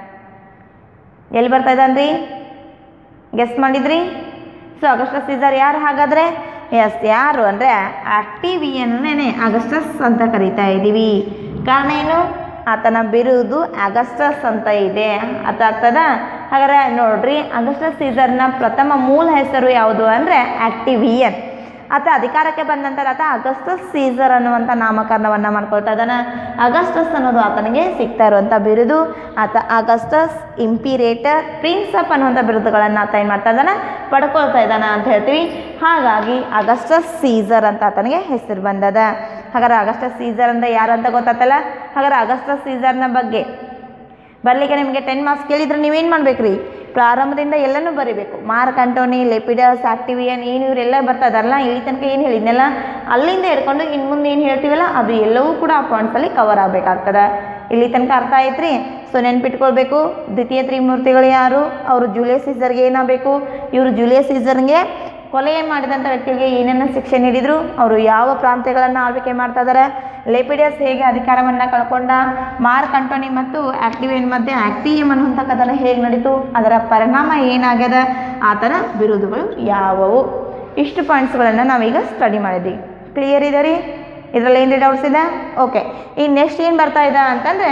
ಎಲ್ಲಿ ಬರ್ತಾ ಇದ್ದಾನ್ರಿ ಗೆಸ್ ಮಾಡಿದ್ರಿ ಸೊ ಅಗಸ್ಟಸ್ ಸೀಸರ್ ಯಾರು ಹಾಗಾದರೆ ಎಸ್ ಯಾರು ಅಂದರೆ ಆಕ್ಟಿವಿಯನ್ನೇ ಅಗಸ್ಟಸ್ ಅಂತ ಕರಿತಾ ಇದ್ದೀವಿ ಕಾರಣ ಏನು ಆತನ ಬಿರುದು ಅಗಸ್ಟಸ್ ಅಂತ ಇದೆ ಅರ್ಥ ಆಗ್ತದ ಹಾಗಾದ್ರೆ ನೋಡ್ರಿ ಅಗಸ್ಟಸ್ ಸೀಸರ್ನ ಪ್ರಥಮ ಮೂಲ ಹೆಸರು ಯಾವುದು ಅಂದರೆ ಆಕ್ಟಿವಿಯನ್ ಆತ ಅಧಿಕಾರಕ್ಕೆ ಬಂದ ನಂತರ ಆತ ಅಗಸ್ಟಸ್ ಸೀಸರ್ ಅನ್ನುವಂಥ ನಾಮಕರಣವನ್ನು ಮಾಡ್ಕೊಳ್ತಾ ಇದ್ದಾನೆ ಅಗಸ್ಟಸ್ ಅನ್ನೋದು ಆತನಿಗೆ ಸಿಗ್ತಾ ಇರುವಂಥ ಬಿರುದು ಆತ ಅಗಸ್ಟಸ್ ಇಂಪಿರೇಟರ್ ಪ್ರಿನ್ಸಪ್ ಅನ್ನುವಂಥ ಬಿರುದುಗಳನ್ನು ಆತ ಏನು ಮಾಡ್ತಾ ಇದ್ದಾನೆ ಪಡ್ಕೊಳ್ತಾ ಇದ್ದಾನೆ ಅಂತ ಹೇಳ್ತೀವಿ ಹಾಗಾಗಿ ಅಗಸ್ಟಸ್ ಸೀಸರ್ ಅಂತ ಆತನಿಗೆ ಹೆಸರು ಬಂದದ ಹಾಗಾದ್ರೆ ಅಗಸ್ಟಸ್ ಸೀಸರ್ ಅಂದರೆ ಯಾರು ಅಂತ ಗೊತ್ತಾತಲ್ಲ ಹಾಗಾದ್ರೆ ಅಗಸ್ಟಸ್ ಸೀಸರ್ನ ಬಗ್ಗೆ ಬರಲಿಕ್ಕೆ ನಿಮಗೆ ಟೆನ್ ಮಾರ್ಕ್ಸ್ ಕೇಳಿದ್ರೆ ನೀವೇನು ಮಾಡ್ಬೇಕ್ರಿ ಪ್ರಾರಂಭದಿಂದ ಎಲ್ಲನೂ ಬರಿಬೇಕು ಮಾರ್ಕ್ ಅಂಟೋನಿ ಲೆಪಿಡಸ್ ಆಕ್ಟಿವಿಯನ್ ಏನು ಇವರೆಲ್ಲ ಬರ್ತಾ ಇದಾರಲ್ಲ ಇಲ್ಲಿ ತನಕ ಏನು ಹೇಳಿದ್ನಲ್ಲ ಅಲ್ಲಿಂದ ಹಿಡ್ಕೊಂಡು ಇನ್ನು ಮುಂದೆ ಏನು ಹೇಳ್ತೀವಲ್ಲ ಅದು ಎಲ್ಲವೂ ಕೂಡ ಆ ಪಾಯಿಂಟ್ಸಲ್ಲಿ ಕವರ್ ಆಗಬೇಕಾಗ್ತದೆ ಇಲ್ಲಿ ತನಕ ಅರ್ಥ ಆಯ್ತ್ರಿ ಸೊ ನೆನ್ಪಿಟ್ಕೊಳ್ಬೇಕು ದ್ವಿತೀಯ ತ್ರಿಮೂರ್ತಿಗಳು ಯಾರು ಅವರು ಜೂಲಿಯಸ್ ಸೀಸರ್ಗೆ ಏನಾಗಬೇಕು ಇವರು ಜೂಲಿಯಸ್ ಸೀಸರ್ಗೆ ಕೊಲೆ ಮಾಡಿದಂಥ ವ್ಯಕ್ತಿಗೆ ಏನೇನು ಶಿಕ್ಷೆ ನೀಡಿದ್ರು ಅವರು ಯಾವ ಪ್ರಾಂತ್ಯಗಳನ್ನು ಆಳ್ವಿಕೆ ಮಾಡ್ತಾ ಇದ್ದಾರೆ ಲೆಪಿಡಿಯಸ್ ಹೇಗೆ ಅಧಿಕಾರವನ್ನು ಕಳ್ಕೊಂಡ ಮಾರ್ಕ್ ಅಂಟೋನಿ ಮತ್ತು ಆಕ್ಟಿವಿಯನ್ ಮಧ್ಯೆ ಆಕ್ಟಿವಿಯಮ್ ಅನ್ನುವಂಥ ಕದನ ಹೇಗೆ ನಡೀತು ಅದರ ಪರಿಣಾಮ ಏನಾಗ್ಯದ ಆ ಥರ ಬಿರುದುಗಳು ಯಾವುವು ಇಷ್ಟು ಪಾಯಿಂಟ್ಸ್ಗಳನ್ನು ನಾವೀಗ ಸ್ಟಡಿ ಮಾಡಿದ್ವಿ ಕ್ಲಿಯರ್ ಇದೆ ರೀ ಇದರಲ್ಲಿ ಏನು ಡೌಟ್ಸ್ ಇದೆ ಓಕೆ ಈಗ ನೆಕ್ಸ್ಟ್ ಏನು ಬರ್ತಾ ಇದೆ ಅಂತಂದರೆ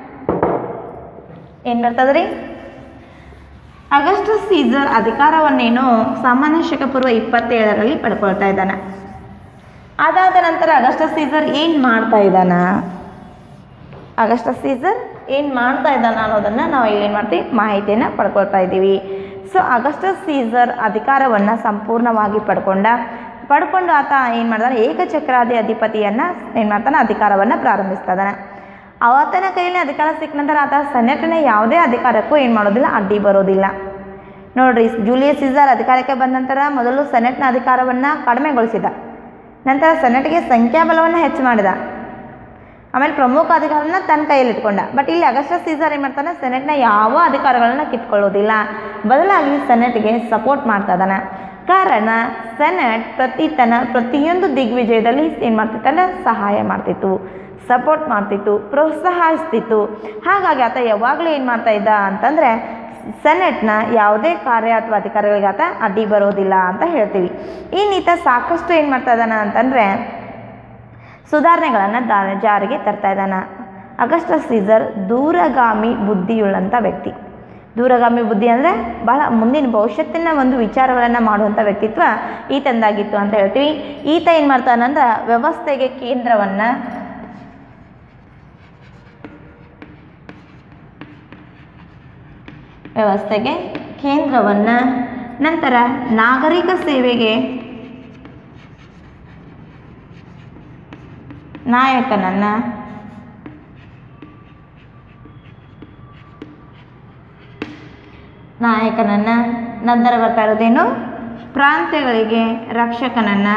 ಏನು ಬರ್ತದೆ ರೀ ಅಗಸ್ಟಸ್ ಸೀಸರ್ ಅಧಿಕಾರವನ್ನೇನು ಸಾಮಾನ್ಯ ಶಕ ಪೂರ್ವ ಇಪ್ಪತ್ತೇಳರಲ್ಲಿ ಪಡ್ಕೊಳ್ತಾ ಇದ್ದಾನೆ ಅದಾದ ನಂತರ ಅಗಸ್ಟಸ್ ಸೀಸರ್ ಏನು ಮಾಡ್ತಾ ಇದ್ದಾನ ಅಗಸ್ಟಸ್ ಸೀಸರ್ ಏನು ಮಾಡ್ತಾ ಇದ್ದಾನ ಅನ್ನೋದನ್ನು ನಾವು ಇಲ್ಲಿ ಏನು ಮಾಡ್ತೀವಿ ಮಾಹಿತಿಯನ್ನು ಪಡ್ಕೊಳ್ತಾ ಇದ್ದೀವಿ ಸೊ ಅಗಸ್ಟಸ್ ಸೀಸರ್ ಅಧಿಕಾರವನ್ನು ಸಂಪೂರ್ಣವಾಗಿ ಪಡ್ಕೊಂಡ ಪಡ್ಕೊಂಡು ಆತ ಏನು ಮಾಡ್ತಾನೆ ಏಕಚಕ್ರಾದಿ ಅಧಿಪತಿಯನ್ನು ಏನು ಮಾಡ್ತಾನೆ ಅಧಿಕಾರವನ್ನು ಪ್ರಾರಂಭಿಸ್ತಾ ಇದ್ದಾನೆ ಆತನ ಕೈಯಲ್ಲಿ ಅಧಿಕಾರ ಸಿಕ್ಕ ನಂತರ ಆತ ಸೆನೆಟ್ನ ಯಾವುದೇ ಅಧಿಕಾರಕ್ಕೂ ಏನು ಮಾಡೋದಿಲ್ಲ ಅಡ್ಡಿ ಬರೋದಿಲ್ಲ ನೋಡ್ರಿ ಜೂಲಿಯಸ್ ಸೀಸರ್ ಅಧಿಕಾರಕ್ಕೆ ಬಂದ ನಂತರ ಮೊದಲು ಸೆನೆಟ್ನ ಅಧಿಕಾರವನ್ನು ಕಡಿಮೆಗೊಳಿಸಿದ ನಂತರ ಸೆನೆಟ್ಗೆ ಸಂಖ್ಯಾಬಲವನ್ನು ಹೆಚ್ಚು ಮಾಡಿದ ಆಮೇಲೆ ಪ್ರಮುಖ ಅಧಿಕಾರನ ತನ್ನ ಕೈಯಲ್ಲಿ ಇಟ್ಕೊಂಡ ಬಟ್ ಇಲ್ಲಿ ಅಗಸ್ಟಸ್ ಸೀಸರ್ ಏನು ಮಾಡ್ತಾನೆ ಸೆನೆಟ್ನ ಯಾವ ಅಧಿಕಾರಗಳನ್ನ ಕಿತ್ಕೊಳ್ಳೋದಿಲ್ಲ ಬದಲಾಗಿ ಸೆನೆಟ್ಗೆ ಸಪೋರ್ಟ್ ಮಾಡ್ತಾ ಇದ್ದಾನೆ ಕಾರಣ ಸೆನೆಟ್ ಪ್ರತಿ ತನ್ನ ಪ್ರತಿಯೊಂದು ದಿಗ್ವಿಜಯದಲ್ಲಿ ಏನು ಮಾಡ್ತಿತ್ತಂದ್ರೆ ಸಹಾಯ ಮಾಡ್ತಿತ್ತು ಸಪೋರ್ಟ್ ಮಾಡ್ತಿತ್ತು ಪ್ರೋತ್ಸಾಹಿಸ್ತಿತ್ತು ಹಾಗಾಗಿ ಆತ ಯಾವಾಗಲೂ ಏನು ಮಾಡ್ತಾ ಇದ್ದ ಅಂತಂದರೆ ಸೆನೆಟ್ನ ಯಾವುದೇ ಕಾರ್ಯ ಅಥವಾ ಅಧಿಕಾರಿಗಳಿಗೆ ಆತ ಅಡ್ಡಿ ಬರೋದಿಲ್ಲ ಅಂತ ಹೇಳ್ತೀವಿ ಇನ್ನೀತ ಸಾಕಷ್ಟು ಏನು ಮಾಡ್ತಾ ಇದ್ದಾನ ಅಂತಂದರೆ ಸುಧಾರಣೆಗಳನ್ನು ದಾ ಜಾರಿಗೆ ತರ್ತಾ ಇದ್ದಾನ ಅಗಸ್ಟಸ್ ಸೀಸರ್ ದೂರಗಾಮಿ ಬುದ್ಧಿಯುಳ್ಳಂಥ ವ್ಯಕ್ತಿ ದೂರಗಾಮಿ ಬುದ್ಧಿ ಅಂದರೆ ಬಹಳ ಮುಂದಿನ ಭವಿಷ್ಯತ್ತಿನ ಒಂದು ವಿಚಾರಗಳನ್ನು ಮಾಡುವಂಥ ವ್ಯಕ್ತಿತ್ವ ಈತಂದಾಗಿತ್ತು ಅಂತ ಹೇಳ್ತೀವಿ ಈತ ಏನು ಮಾಡ್ತಾನಂದ್ರೆ ವ್ಯವಸ್ಥೆಗೆ ಕೇಂದ್ರವನ್ನು ವ್ಯವಸ್ಥೆಗೆ ಕೇಂದ್ರವನ್ನು ನಂತರ ನಾಗರಿಕ ಸೇವೆಗೆ ನಾಯಕನನ್ನು ನಾಯಕನನ್ನು ನಂತರ ಬರ್ತಾ ಇರೋದೇನು ಪ್ರಾಂತ್ಯಗಳಿಗೆ ರಕ್ಷಕನನ್ನು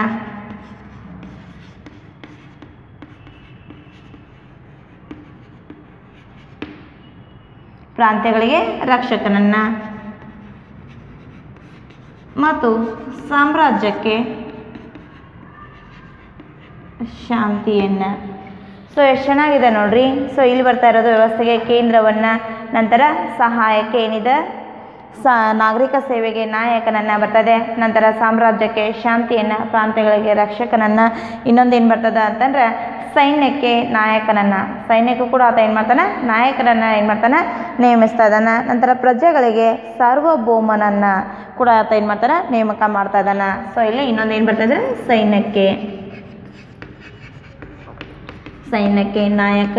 ಪ್ರಾಂತ್ಯಗಳಿಗೆ ರಕ್ಷಕನನ್ನು ಮತ್ತು ಸಾಮ್ರಾಜ್ಯಕ್ಕೆ ಶಾಂತಿಯನ್ನು ಸೊ ಎಷ್ಟು ಚೆನ್ನಾಗಿದೆ ನೋಡ್ರಿ ಸೊ ಇಲ್ಲಿ ಬರ್ತಾ ಇರೋದು ವ್ಯವಸ್ಥೆಗೆ ಕೇಂದ್ರವನ್ನು ನಂತರ ಸಹಾಯಕ್ಕೆ ಏನಿದೆ ಸ ನಾಗರಿಕ ಸೇವೆಗೆ ನಾಯಕನನ್ನು ಬರ್ತದೆ ನಂತರ ಸಾಮ್ರಾಜ್ಯಕ್ಕೆ ಶಾಂತಿಯನ್ನು ಪ್ರಾಂತ್ಯಗಳಿಗೆ ರಕ್ಷಕನನ್ನು ಇನ್ನೊಂದೇನು ಬರ್ತದೆ ಅಂತಂದ್ರೆ ಸೈನ್ಯಕ್ಕೆ ನಾಯಕನನ್ನು ಸೈನ್ಯಕ್ಕೂ ಕೂಡ ಆತ ಏನು ಮಾಡ್ತಾನೆ ನಾಯಕನನ್ನು ಏನು ಮಾಡ್ತಾನೆ ನೇಮಿಸ್ತಾ ಇದ್ದಾನೆ ನಂತರ ಪ್ರಜೆಗಳಿಗೆ ಸಾರ್ವಭೌಮನನ್ನು ಕೂಡ ಆತ ಏನು ಮಾಡ್ತಾನೆ ನೇಮಕ ಮಾಡ್ತಾ ಇದ್ದಾನೆ ಸೊ ಇಲ್ಲಿ ಇನ್ನೊಂದು ಏನು ಬರ್ತದೆ ಸೈನ್ಯಕ್ಕೆ ಸೈನ್ಯಕ್ಕೆ ನಾಯಕ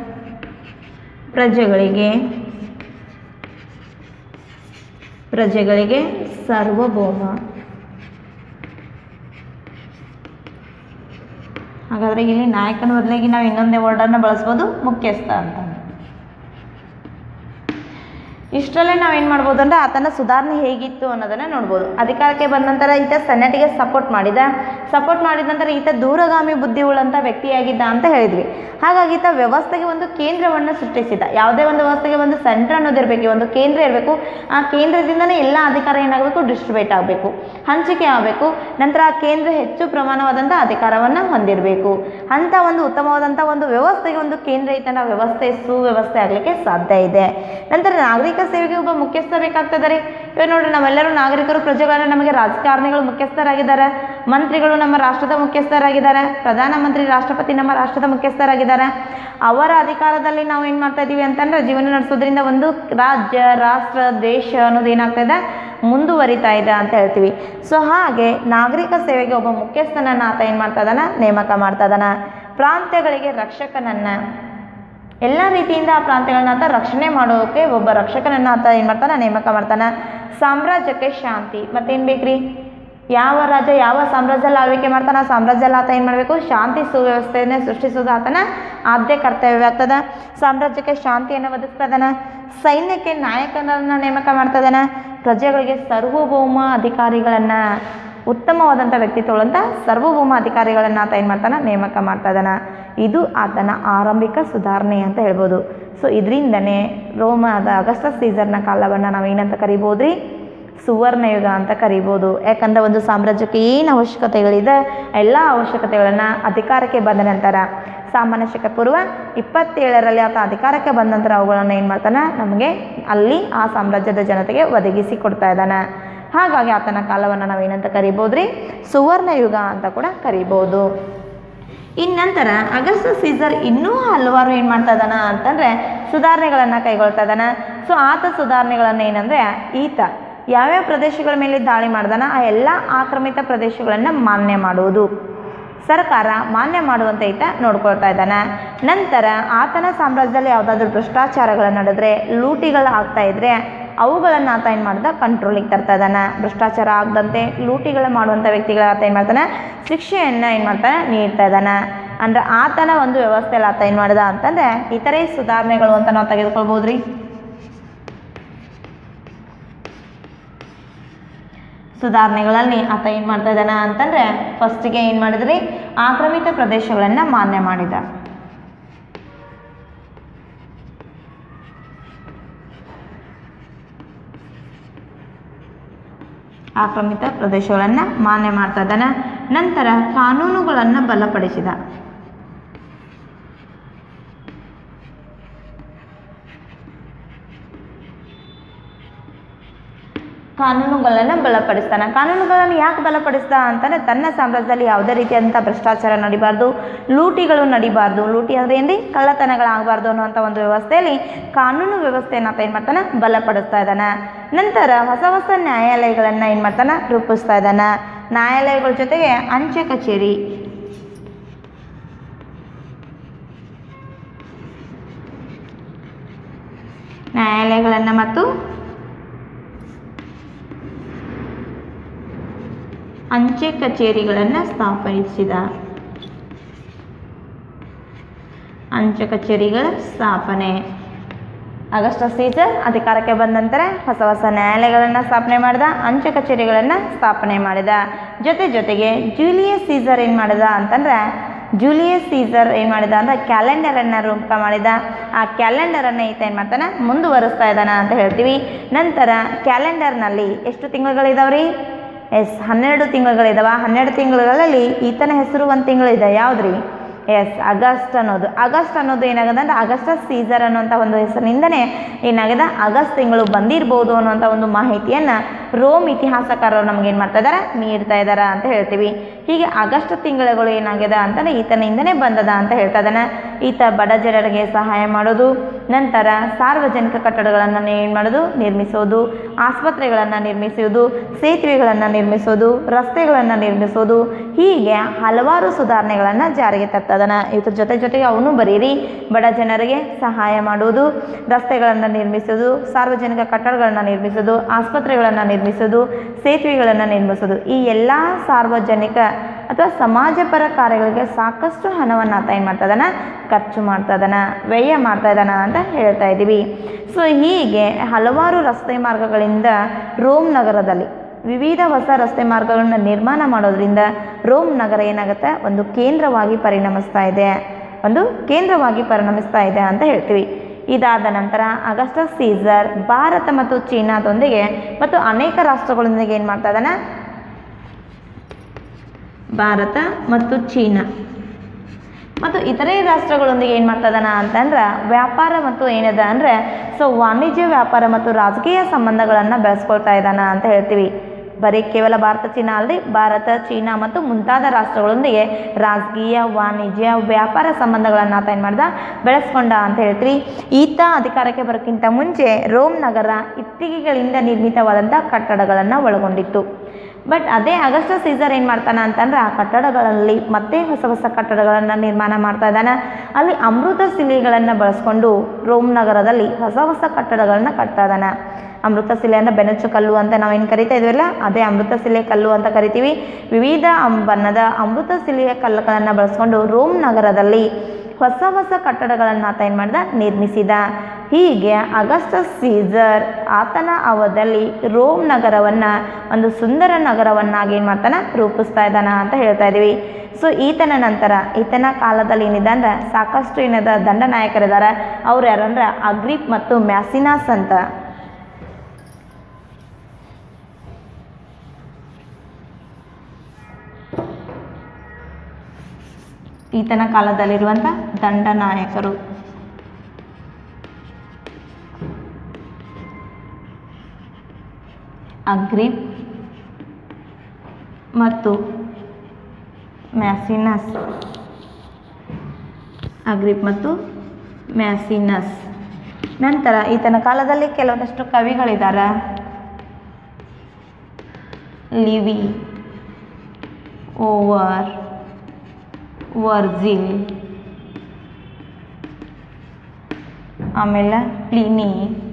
ಪ್ರಜೆಗಳಿಗೆ ಪ್ರಜೆಗಳಿಗೆ ಸಾರ್ವಭೌಮ ಹಾಗಾದರೆ ಇಲ್ಲಿ ನಾಯಕನ ಬದಲಾಗಿ ನಾವು ಇನ್ನೊಂದೇ ವರ್ಡನ್ನು ಬಳಸ್ಬೋದು ಮುಖ್ಯಸ್ಥ ಅಂತ ಇಷ್ಟರಲ್ಲೇ ನಾವು ಏನು ಮಾಡ್ಬೋದು ಅಂದರೆ ಆತನ ಸುಧಾರಣೆ ಹೇಗಿತ್ತು ಅನ್ನೋದನ್ನು ನೋಡ್ಬೋದು ಅಧಿಕಾರಕ್ಕೆ ಬಂದ ನಂತರ ಈತ ಸೆನೆಟಿಗೆ ಸಪೋರ್ಟ್ ಮಾಡಿದ ಸಪೋರ್ಟ್ ಮಾಡಿದ ನಂತರ ಈತ ದೂರಗಾಮಿ ಬುದ್ಧಿ ಉಳ್ಳಂಥ ವ್ಯಕ್ತಿಯಾಗಿದ್ದ ಅಂತ ಹೇಳಿದ್ವಿ ಹಾಗಾಗಿ ಈತ ವ್ಯವಸ್ಥೆಗೆ ಒಂದು ಕೇಂದ್ರವನ್ನು ಸೃಷ್ಟಿಸಿದ ಯಾವುದೇ ಒಂದು ವ್ಯವಸ್ಥೆಗೆ ಒಂದು ಸೆಂಟ್ರ್ ಅನ್ನೋದಿರಬೇಕು ಒಂದು ಕೇಂದ್ರ ಇರಬೇಕು ಆ ಕೇಂದ್ರದಿಂದನೇ ಎಲ್ಲ ಅಧಿಕಾರ ಏನಾಗಬೇಕು ಡಿಸ್ಟ್ರಿಬ್ಯೂಟ್ ಆಗಬೇಕು ಹಂಚಿಕೆ ಆಗಬೇಕು ನಂತರ ಆ ಕೇಂದ್ರ ಹೆಚ್ಚು ಪ್ರಮಾಣವಾದಂಥ ಅಧಿಕಾರವನ್ನು ಹೊಂದಿರಬೇಕು ಅಂಥ ಒಂದು ಉತ್ತಮವಾದಂಥ ಒಂದು ವ್ಯವಸ್ಥೆಗೆ ಒಂದು ಕೇಂದ್ರ ಇತನ ವ್ಯವಸ್ಥೆ ಸುವ್ಯವಸ್ಥೆ ಆಗಲಿಕ್ಕೆ ಸಾಧ್ಯ ಇದೆ ನಂತರ ನಾಗರಿಕ ಸೇವೆಗೆ ಒಬ್ಬ ಮುಖ್ಯಸ್ಥ ಬೇಕಾಗ್ತದೆ ರೀ ಇವಾಗ ನೋಡ್ರಿ ನಾವೆಲ್ಲರೂ ನಾಗರಿಕರು ಪ್ರಜೆಗಳನ್ನ ನಮಗೆ ರಾಜಕಾರಣಿಗಳು ಮುಖ್ಯಸ್ಥರಾಗಿದ್ದಾರೆ ಮಂತ್ರಿಗಳು ನಮ್ಮ ರಾಷ್ಟ್ರದ ಮುಖ್ಯಸ್ಥರಾಗಿದ್ದಾರೆ ಪ್ರಧಾನಮಂತ್ರಿ ರಾಷ್ಟ್ರಪತಿ ನಮ್ಮ ರಾಷ್ಟ್ರದ ಮುಖ್ಯಸ್ಥರಾಗಿದ್ದಾರೆ ಅವರ ಅಧಿಕಾರದಲ್ಲಿ ನಾವು ಏನು ಮಾಡ್ತಾ ಇದ್ದೀವಿ ಅಂತಂದ್ರೆ ಜೀವನ ನಡೆಸೋದ್ರಿಂದ ಒಂದು ರಾಜ್ಯ ರಾಷ್ಟ್ರ ದೇಶ ಅನ್ನೋದು ಏನಾಗ್ತಾ ಇದೆ ಮುಂದುವರಿತಾ ಇದೆ ಅಂತ ಹೇಳ್ತೀವಿ ಸೊ ಹಾಗೆ ನಾಗರಿಕ ಸೇವೆಗೆ ಒಬ್ಬ ಮುಖ್ಯಸ್ಥನನ್ನು ಆತ ಏನು ಮಾಡ್ತಾ ಇದ್ದಾನ ನೇಮಕ ಮಾಡ್ತಾ ಇದ್ದಾನ ಪ್ರಾಂತ್ಯಗಳಿಗೆ ರಕ್ಷಕನನ್ನು ಎಲ್ಲ ರೀತಿಯಿಂದ ಆ ಪ್ರಾಂತ್ಯಗಳನ್ನ ಆತ ರಕ್ಷಣೆ ಮಾಡೋಕೆ ಒಬ್ಬ ರಕ್ಷಕನನ್ನು ಆತ ಏನು ಮಾಡ್ತಾನೆ ನೇಮಕ ಮಾಡ್ತಾನೆ ಸಾಮ್ರಾಜ್ಯಕ್ಕೆ ಶಾಂತಿ ಮತ್ತೇನು ಬೇಕ್ರಿ ಯಾವ ರಾಜ ಯಾವ ಸಾಮ್ರಾಜ್ಯದಲ್ಲಿ ಆಳ್ವಿಕೆ ಮಾಡ್ತಾನೆ ಆ ಸಾಮ್ರಾಜ್ಯದಲ್ಲಿ ಆತ ಏನು ಮಾಡಬೇಕು ಶಾಂತಿ ಸುವ್ಯವಸ್ಥೆಯನ್ನು ಸೃಷ್ಟಿಸೋದು ಆತನ ಆದ್ಯ ಕರ್ತವ್ಯ ಆಗ್ತದೆ ಸಾಮ್ರಾಜ್ಯಕ್ಕೆ ಶಾಂತಿಯನ್ನು ಒದಗಿಸ್ತಾ ಇದ್ದಾನೆ ಸೈನ್ಯಕ್ಕೆ ನಾಯಕನನ್ನು ನೇಮಕ ಮಾಡ್ತಾ ಇದ್ದಾನೆ ಪ್ರಜೆಗಳಿಗೆ ಸಾರ್ವಭೌಮ ಅಧಿಕಾರಿಗಳನ್ನು ಉತ್ತಮವಾದಂಥ ವ್ಯಕ್ತಿತ್ವಗಳಂತ ಸಾರ್ವಭೌಮ ಅಧಿಕಾರಿಗಳನ್ನು ಆತ ಏನು ಮಾಡ್ತಾನೆ ನೇಮಕ ಮಾಡ್ತಾ ಇದ್ದಾನೆ ಇದು ಆತನ ಆರಂಭಿಕ ಸುಧಾರಣೆ ಅಂತ ಹೇಳ್ಬೋದು ಸೊ ಇದರಿಂದನೇ ರೋಮದ ಅಗಸ್ಟಸ್ ಸೀಸರ್ನ ಕಾಲವನ್ನು ನಾವು ಏನಂತ ಕರಿಬೋದು ರೀ ಸುವರ್ಣಯುಗ ಅಂತ ಕರಿಬೋದು ಯಾಕಂದರೆ ಒಂದು ಸಾಮ್ರಾಜ್ಯಕ್ಕೆ ಏನು ಅವಶ್ಯಕತೆಗಳಿದೆ ಎಲ್ಲ ಅವಶ್ಯಕತೆಗಳನ್ನು ಅಧಿಕಾರಕ್ಕೆ ಬಂದ ನಂತರ ಸಾಮಾನ್ಯ ಶಕ ಪೂರ್ವ ಇಪ್ಪತ್ತೇಳರಲ್ಲಿ ಆತ ಅಧಿಕಾರಕ್ಕೆ ಬಂದ ನಂತರ ಅವುಗಳನ್ನು ಏನು ಮಾಡ್ತಾನೆ ನಮಗೆ ಅಲ್ಲಿ ಆ ಸಾಮ್ರಾಜ್ಯದ ಜನತೆಗೆ ಒದಗಿಸಿ ಕೊಡ್ತಾ ಇದ್ದಾನೆ ಹಾಗಾಗಿ ಆತನ ಕಾಲವನ್ನು ನಾವು ಏನಂತ ಕರಿಬೋದು ರೀ ಸುವರ್ಣಯುಗ ಅಂತ ಕೂಡ ಕರಿಬೋದು ಇನ್ನು ನಂತರ ಅಗಸ್ಟ್ ಸೀಸರ್ ಇನ್ನೂ ಹಲವಾರು ಏನು ಮಾಡ್ತಾ ಇದ್ದಾನ ಅಂತಂದರೆ ಸುಧಾರಣೆಗಳನ್ನು ಕೈಗೊಳ್ತಾ ಇದ್ದಾನ ಸೊ ಆತ ಸುಧಾರಣೆಗಳನ್ನು ಏನಂದರೆ ಈತ ಯಾವ್ಯಾವ ಪ್ರದೇಶಗಳ ಮೇಲೆ ದಾಳಿ ಮಾಡ್ದಾನ ಆ ಎಲ್ಲ ಆಕ್ರಮಿತ ಪ್ರದೇಶಗಳನ್ನು ಮಾನ್ಯ ಮಾಡುವುದು ಸರ್ಕಾರ ಮಾನ್ಯ ಮಾಡುವಂತೆ ಈತ ನೋಡ್ಕೊಳ್ತಾ ಇದ್ದಾನೆ ನಂತರ ಆತನ ಸಾಮ್ರಾಜ್ಯದಲ್ಲಿ ಯಾವುದಾದ್ರೂ ಭ್ರಷ್ಟಾಚಾರಗಳು ನಡೆದ್ರೆ ಲೂಟಿಗಳು ಆಗ್ತಾ ಇದ್ರೆ ಅವುಗಳನ್ನು ಆತ ಏನು ಮಾಡ್ದ ಕಂಟ್ರೋಲಿಗೆ ತರ್ತಾ ಇದ್ದಾನೆ ಭ್ರಷ್ಟಾಚಾರ ಆಗದಂತೆ ಲೂಟಿಗಳು ಮಾಡುವಂಥ ವ್ಯಕ್ತಿಗಳ ಆತ ಏನು ಮಾಡ್ತಾನೆ ಶಿಕ್ಷೆಯನ್ನು ಏನು ಮಾಡ್ತಾನೆ ನೀಡ್ತಾ ಇದ್ದಾನೆ ಅಂದರೆ ಆತನ ಒಂದು ವ್ಯವಸ್ಥೆಯಲ್ಲಿ ಆತ ಏನು ಮಾಡ್ದ ಅಂತಂದರೆ ಇತರೆ ಸುಧಾರಣೆಗಳು ಅಂತ ನಾವು ತೆಗೆದುಕೊಳ್ಬೋದು ರೀ ಸುಧಾರಣೆಗಳಲ್ಲಿ ಆತ ಏನು ಮಾಡ್ತಾ ಇದ್ದಾನ ಅಂತಂದರೆ ಫಸ್ಟಿಗೆ ಏನು ಮಾಡಿದ್ರಿ ಆಕ್ರಮಿತ ಪ್ರದೇಶಗಳನ್ನು ಮಾನ್ಯ ಮಾಡಿದ ಆಕ್ರಮಿತ ಪ್ರದೇಶಗಳನ್ನು ಮಾನ್ಯ ಮಾಡ್ತಾ ಇದ್ದಾನ ನಂತರ ಕಾನೂನುಗಳನ್ನು ಬಲಪಡಿಸಿದ ಕಾನೂನುಗಳನ್ನು ಬಲಪಡಿಸ್ತಾನೆ ಕಾನೂನುಗಳನ್ನು ಯಾಕೆ ಬಲಪಡಿಸ್ದ ಅಂತಂದರೆ ತನ್ನ ಸಾಮ್ರಾಜ್ಯದಲ್ಲಿ ಯಾವುದೇ ರೀತಿಯಾದಂಥ ಭ್ರಷ್ಟಾಚಾರ ನಡಿಬಾರ್ದು ಲೂಟಿಗಳು ನಡಿಬಾರ್ದು ಲೂಟಿ ಅಂದರೆ ಏನ್ರಿ ಕಳ್ಳತನಗಳಾಗಬಾರ್ದು ಅನ್ನುವಂಥ ಒಂದು ವ್ಯವಸ್ಥೆಯಲ್ಲಿ ಕಾನೂನು ವ್ಯವಸ್ಥೆಯನ್ನು ಆತ ಏನು ಮಾಡ್ತಾನೆ ಬಲಪಡಿಸ್ತಾ ಇದ್ದಾನೆ ನಂತರ ಹೊಸ ಹೊಸ ನ್ಯಾಯಾಲಯಗಳನ್ನು ಏನು ಮಾಡ್ತಾನೆ ರೂಪಿಸ್ತಾ ಇದ್ದಾನೆ ನ್ಯಾಯಾಲಯಗಳ ಜೊತೆಗೆ ಅಂಚೆ ಕಚೇರಿ ನ್ಯಾಯಾಲಯಗಳನ್ನು ಮತ್ತು ಅಂಚೆ ಕಚೇರಿಗಳನ್ನು ಸ್ಥಾಪಿಸಿದ ಅಂಚೆ ಕಚೇರಿಗಳ ಸ್ಥಾಪನೆ ಆಗಸ್ಟಸ್ ಸೀಸರ್ ಅಧಿಕಾರಕ್ಕೆ ಬಂದ ನಂತರ ಹೊಸ ಹೊಸ ನ್ಯಾಯಾಲಯಗಳನ್ನು ಸ್ಥಾಪನೆ ಮಾಡಿದ ಅಂಚೆ ಕಚೇರಿಗಳನ್ನು ಸ್ಥಾಪನೆ ಮಾಡಿದ ಜೊತೆ ಜೊತೆಗೆ ಜೂಲಿಯಸ್ ಸೀಸರ್ ಏನು ಮಾಡಿದ ಅಂತಂದ್ರೆ ಜೂಲಿಯಸ್ ಸೀಸರ್ ಏನು ಮಾಡಿದ ಅಂದ್ರೆ ಕ್ಯಾಲೆಂಡರನ್ನು ರೂಪಕ ಮಾಡಿದ ಆ ಕ್ಯಾಲೆಂಡರನ್ನು ಈತ ಏನು ಮಾಡ್ತಾನೆ ಮುಂದುವರಿಸ್ತಾ ಇದ್ದಾನ ಅಂತ ಹೇಳ್ತೀವಿ ನಂತರ ಕ್ಯಾಲೆಂಡರ್ನಲ್ಲಿ ಎಷ್ಟು ತಿಂಗಳುಗಳಿದಾವ್ರಿ ಎಸ್ ಹನ್ನೆರಡು ತಿಂಗಳುಗಳಿದಾವ ಹನ್ನೆರಡು ತಿಂಗಳುಗಳಲ್ಲಿ ಈತನ ಹೆಸರು ಒಂದು ತಿಂಗಳಿದೆ ಯಾವ್ದ್ರಿ ಎಸ್ ಆಗಸ್ಟ್ ಅನ್ನೋದು ಆಗಸ್ಟ್ ಅನ್ನೋದು ಏನಾಗದ ಅಂದ್ರೆ ಆಗಸ್ಟಸ್ ಸೀಸರ್ ಅನ್ನೋಂಥ ಒಂದು ಹೆಸರಿನಿಂದನೇ ಏನಾಗಿದೆ ಆಗಸ್ಟ್ ತಿಂಗಳು ಬಂದಿರ್ಬೋದು ಅನ್ನೋಂಥ ಒಂದು ಮಾಹಿತಿಯನ್ನು ರೋಮ್ ಇತಿಹಾಸಕಾರರು ನಮ್ಗೆ ಏನು ಮಾಡ್ತಾ ಇದ್ದಾರೆ ನೀಡ್ತಾ ಇದ್ದಾರೆ ಅಂತ ಹೇಳ್ತೀವಿ ಹೀಗೆ ಆಗಸ್ಟ್ ತಿಂಗಳುಗಳು ಏನಾಗಿದೆ ಅಂತಂದ್ರೆ ಈತನಿಂದನೇ ಬಂದದ ಅಂತ ಹೇಳ್ತಾ ಇದ್ದಾನೆ ಈತ ಬಡ ಜನರಿಗೆ ಸಹಾಯ ಮಾಡೋದು ನಂತರ ಸಾರ್ವಜನಿಕ ಕಟ್ಟಡಗಳನ್ನು ಏನು ಮಾಡೋದು ನಿರ್ಮಿಸೋದು ಆಸ್ಪತ್ರೆಗಳನ್ನು ನಿರ್ಮಿಸುವುದು ಸೇತುವೆಗಳನ್ನು ನಿರ್ಮಿಸೋದು ರಸ್ತೆಗಳನ್ನು ನಿರ್ಮಿಸೋದು ಹೀಗೆ ಹಲವಾರು ಸುಧಾರಣೆಗಳನ್ನು ಜಾರಿಗೆ ತರ್ತದನ ಇದ್ರ ಜೊತೆ ಜೊತೆಗೆ ಅವನು ಬರೀರಿ ಬಡ ಜನರಿಗೆ ಸಹಾಯ ಮಾಡುವುದು ರಸ್ತೆಗಳನ್ನು ನಿರ್ಮಿಸೋದು ಸಾರ್ವಜನಿಕ ಕಟ್ಟಡಗಳನ್ನು ನಿರ್ಮಿಸೋದು ಆಸ್ಪತ್ರೆಗಳನ್ನು ನಿರ್ಮಿಸೋದು ಸೇತುವೆಗಳನ್ನು ನಿರ್ಮಿಸೋದು ಈ ಎಲ್ಲ ಸಾರ್ವಜನಿಕ ಅಥವಾ ಸಮಾಜಪರ ಕಾರ್ಯಗಳಿಗೆ ಸಾಕಷ್ಟು ಹಣವನ್ನು ಆತ ಏನು ಮಾಡ್ತಾ ಇದ್ದಾನ ಖರ್ಚು ಮಾಡ್ತಾ ಇದ್ದಾನ ವ್ಯಯ ಮಾಡ್ತಾ ಇದ್ದಾನ ಅಂತ ಹೇಳ್ತಾ ಇದ್ದೀವಿ ಸೊ ಹೀಗೆ ಹಲವಾರು ರಸ್ತೆ ಮಾರ್ಗಗಳಿಂದ ರೋಮ್ ನಗರದಲ್ಲಿ ವಿವಿಧ ಹೊಸ ರಸ್ತೆ ಮಾರ್ಗಗಳನ್ನ ನಿರ್ಮಾಣ ಮಾಡೋದ್ರಿಂದ ರೋಮ್ ನಗರ ಏನಾಗುತ್ತೆ ಒಂದು ಕೇಂದ್ರವಾಗಿ ಪರಿಣಮಿಸ್ತಾ ಇದೆ ಒಂದು ಕೇಂದ್ರವಾಗಿ ಪರಿಣಮಿಸ್ತಾ ಇದೆ ಅಂತ ಹೇಳ್ತೀವಿ ಇದಾದ ನಂತರ ಅಗಸ್ಟಸ್ ಸೀಸರ್ ಭಾರತ ಮತ್ತು ಚೀನಾದೊಂದಿಗೆ ಮತ್ತು ಅನೇಕ ರಾಷ್ಟ್ರಗಳೊಂದಿಗೆ ಏನು ಮಾಡ್ತಾ ಇದ್ದಾನೆ ಭಾರತ ಮತ್ತು ಚೀನಾ ಮತ್ತು ಇತರೆ ರಾಷ್ಟ್ರಗಳೊಂದಿಗೆ ಏನು ಮಾಡ್ತಾ ಇದ್ದಾನ ಅಂತಂದ್ರೆ ವ್ಯಾಪಾರ ಮತ್ತು ಏನದ ಅಂದರೆ ಸೊ ವಾಣಿಜ್ಯ ವ್ಯಾಪಾರ ಮತ್ತು ರಾಜಕೀಯ ಸಂಬಂಧಗಳನ್ನು ಬೆಳೆಸ್ಕೊಳ್ತಾ ಇದ್ದಾನ ಅಂತ ಹೇಳ್ತೀವಿ ಬರೀ ಕೇವಲ ಭಾರತ ಚೀನಾ ಅಲ್ಲದೆ ಭಾರತ ಚೀನಾ ಮತ್ತು ಮುಂತಾದ ರಾಷ್ಟ್ರಗಳೊಂದಿಗೆ ರಾಜಕೀಯ ವಾಣಿಜ್ಯ ವ್ಯಾಪಾರ ಸಂಬಂಧಗಳನ್ನು ಆತ ಏನು ಮಾಡ್ದ ಬೆಳೆಸ್ಕೊಂಡ ಅಂತ ಹೇಳ್ತೀವಿ ಈತ ಅಧಿಕಾರಕ್ಕೆ ಬರೋಕ್ಕಿಂತ ಮುಂಚೆ ರೋಮ್ ನಗರ ಇಟ್ಟಿಗೆಗಳಿಂದ ನಿರ್ಮಿತವಾದಂಥ ಕಟ್ಟಡಗಳನ್ನು ಒಳಗೊಂಡಿತ್ತು ಬಟ್ ಅದೇ ಆಗಸ್ಟ್ ಸೀಸರ್ ಏನು ಮಾಡ್ತಾನೆ ಅಂತಂದ್ರೆ ಆ ಕಟ್ಟಡಗಳಲ್ಲಿ ಮತ್ತೆ ಹೊಸ ಹೊಸ ಕಟ್ಟಡಗಳನ್ನು ನಿರ್ಮಾಣ ಮಾಡ್ತಾ ಇದ್ದಾನೆ ಅಲ್ಲಿ ಅಮೃತ ಶಿಲೆಗಳನ್ನು ಬಳಸ್ಕೊಂಡು ರೋಮ್ ನಗರದಲ್ಲಿ ಹೊಸ ಹೊಸ ಕಟ್ಟಡಗಳನ್ನು ಕಟ್ತಾ ಇದ್ದಾನೆ ಅಮೃತ ಶಿಲೆ ಅಂದರೆ ಬೆನಚು ಕಲ್ಲು ಅಂತ ನಾವೇನು ಕರಿತಾ ಇದೀವಲ್ಲ ಅದೇ ಅಮೃತ ಶಿಲೆ ಕಲ್ಲು ಅಂತ ಕರಿತೀವಿ ವಿವಿಧ ಅಂ- ಬಣ್ಣದ ಅಮೃತ ಶಿಲೆಯ ಕಲ್ಲುಗಳನ್ನು ಬಳಸ್ಕೊಂಡು ರೋಮ್ ನಗರದಲ್ಲಿ ಹೊಸ ಹೊಸ ಕಟ್ಟಡಗಳನ್ನು ಆತ ಏನು ಮಾಡ್ದ ನಿರ್ಮಿಸಿದ ಹೀಗೆ ಅಗಸ್ಟಸ್ ಸೀಸರ್ ಆತನ ಅವಧಿಯಲ್ಲಿ ರೋಮ್ ನಗರವನ್ನು ಒಂದು ಸುಂದರ ನಗರವನ್ನಾಗಿ ಏನು ಮಾಡ್ತಾನೆ ರೂಪಿಸ್ತಾ ಇದ್ದಾನ ಅಂತ ಹೇಳ್ತಾ ಇದ್ದೀವಿ ಸೊ ಈತನ ನಂತರ ಈತನ ಕಾಲದಲ್ಲಿ ಏನಿದೆ ಅಂದ್ರೆ ಸಾಕಷ್ಟು ಏನದ ದಂಡನಾಯಕರಿದ್ದಾರೆ ಅವ್ರು ಯಾರಂದ್ರೆ ಅಗ್ರಿಪ್ ಮತ್ತು ಮ್ಯಾಸಿನಾಸ್ ಅಂತ ಈತನ ಕಾಲದಲ್ಲಿರುವಂಥ ದಂಡನಾಯಕರು ಅಗ್ರಿಪ್ ಮತ್ತು ಮ್ಯಾಸಿನಸ್ ಅಗ್ರಿಪ್ ಮತ್ತು ಮ್ಯಾಸಿನಸ್ ನಂತರ ಈತನ ಕಾಲದಲ್ಲಿ ಕೆಲವೊಂದಷ್ಟು ಕವಿಗಳಿದ್ದಾರೆ ಲಿವಿ ಓವರ್ ವರ್ಜಿಲ್ ಆಮೇಲೆ ಪ್ಲಿನಿ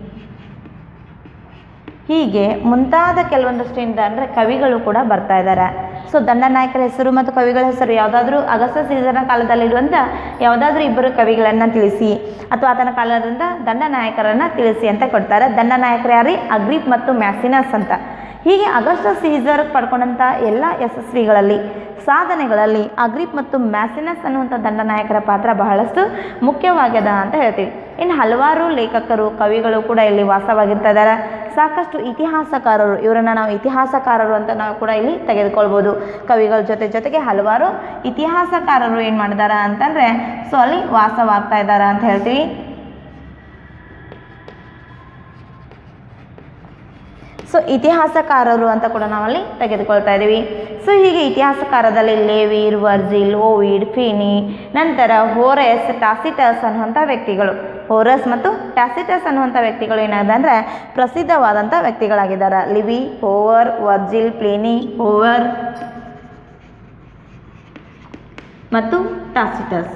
ಹೀಗೆ ಮುಂತಾದ ಕೆಲವೊಂದಷ್ಟು ಏನಿದೆ ಅಂದರೆ ಕವಿಗಳು ಕೂಡ ಬರ್ತಾ ಇದ್ದಾರೆ ಸೊ ದಂಡನಾಯಕರ ಹೆಸರು ಮತ್ತು ಕವಿಗಳ ಹೆಸರು ಯಾವುದಾದ್ರೂ ಅಗಸ್ತ ಸೀಸರ್ನ ಕಾಲದಲ್ಲಿರುವಂಥ ಯಾವುದಾದ್ರೂ ಇಬ್ಬರು ಕವಿಗಳನ್ನು ತಿಳಿಸಿ ಅಥವಾ ಆತನ ಕಾಲದಿಂದ ದಂಡನಾಯಕರನ್ನು ತಿಳಿಸಿ ಅಂತ ಕೊಡ್ತಾರೆ ದಂಡನಾಯಕರು ಯಾರಿ ಅಗ್ರಿಪ್ ಮತ್ತು ಮ್ಯಾಸಿನಸ್ ಅಂತ ಹೀಗೆ ಅಗಸ್ಟ ಸೀಸರ್ ಪಡ್ಕೊಂಡಂಥ ಎಲ್ಲ ಯಶಸ್ವಿಗಳಲ್ಲಿ ಸಾಧನೆಗಳಲ್ಲಿ ಅಗ್ರಿಪ್ ಮತ್ತು ಮ್ಯಾಸಿನಸ್ ಅನ್ನುವಂಥ ದಂಡನಾಯಕರ ಪಾತ್ರ ಬಹಳಷ್ಟು ಮುಖ್ಯವಾಗ್ಯದ ಅಂತ ಹೇಳ್ತೀವಿ ಇನ್ನು ಹಲವಾರು ಲೇಖಕರು ಕವಿಗಳು ಕೂಡ ಇಲ್ಲಿ ವಾಸವಾಗಿರ್ತಾ ಇದ್ದಾರೆ ಸಾಕಷ್ಟು ಇತಿಹಾಸಕಾರರು ಇವರನ್ನು ನಾವು ಇತಿಹಾಸಕಾರರು ಅಂತ ನಾವು ಕೂಡ ಇಲ್ಲಿ ತೆಗೆದುಕೊಳ್ಬೋದು ಕವಿಗಳ ಜೊತೆ ಜೊತೆಗೆ ಹಲವಾರು ಇತಿಹಾಸಕಾರರು ಏನು ಮಾಡಿದಾರ ಅಂತಂದರೆ ಸೊ ಅಲ್ಲಿ ವಾಸವಾಗ್ತಾ ಇದ್ದಾರೆ ಅಂತ ಹೇಳ್ತೀವಿ ಸೊ ಇತಿಹಾಸಕಾರರು ಅಂತ ಕೂಡ ನಾವಲ್ಲಿ ತೆಗೆದುಕೊಳ್ತಾ ಇದ್ದೀವಿ ಸೊ ಹೀಗೆ ಇತಿಹಾಸಕಾರದಲ್ಲಿ ಲೇವಿರ್ ವರ್ಜಿಲ್ ಓವಿಡ್ ಫಿನಿ ನಂತರ ಹೋರೆಸ್ ಟಾಸಿಟಸ್ ಅನ್ನುವಂಥ ವ್ಯಕ್ತಿಗಳು ಹೋರಸ್ ಮತ್ತು ಟ್ಯಾಸಿಟಸ್ ಅನ್ನುವಂಥ ವ್ಯಕ್ತಿಗಳು ಏನಾಗಿದೆ ಅಂದರೆ ಪ್ರಸಿದ್ಧವಾದಂಥ ವ್ಯಕ್ತಿಗಳಾಗಿದ್ದಾರೆ Livy Ovid Virgil Pliny Ovid ಮತ್ತು ಟಾಸಿಟಸ್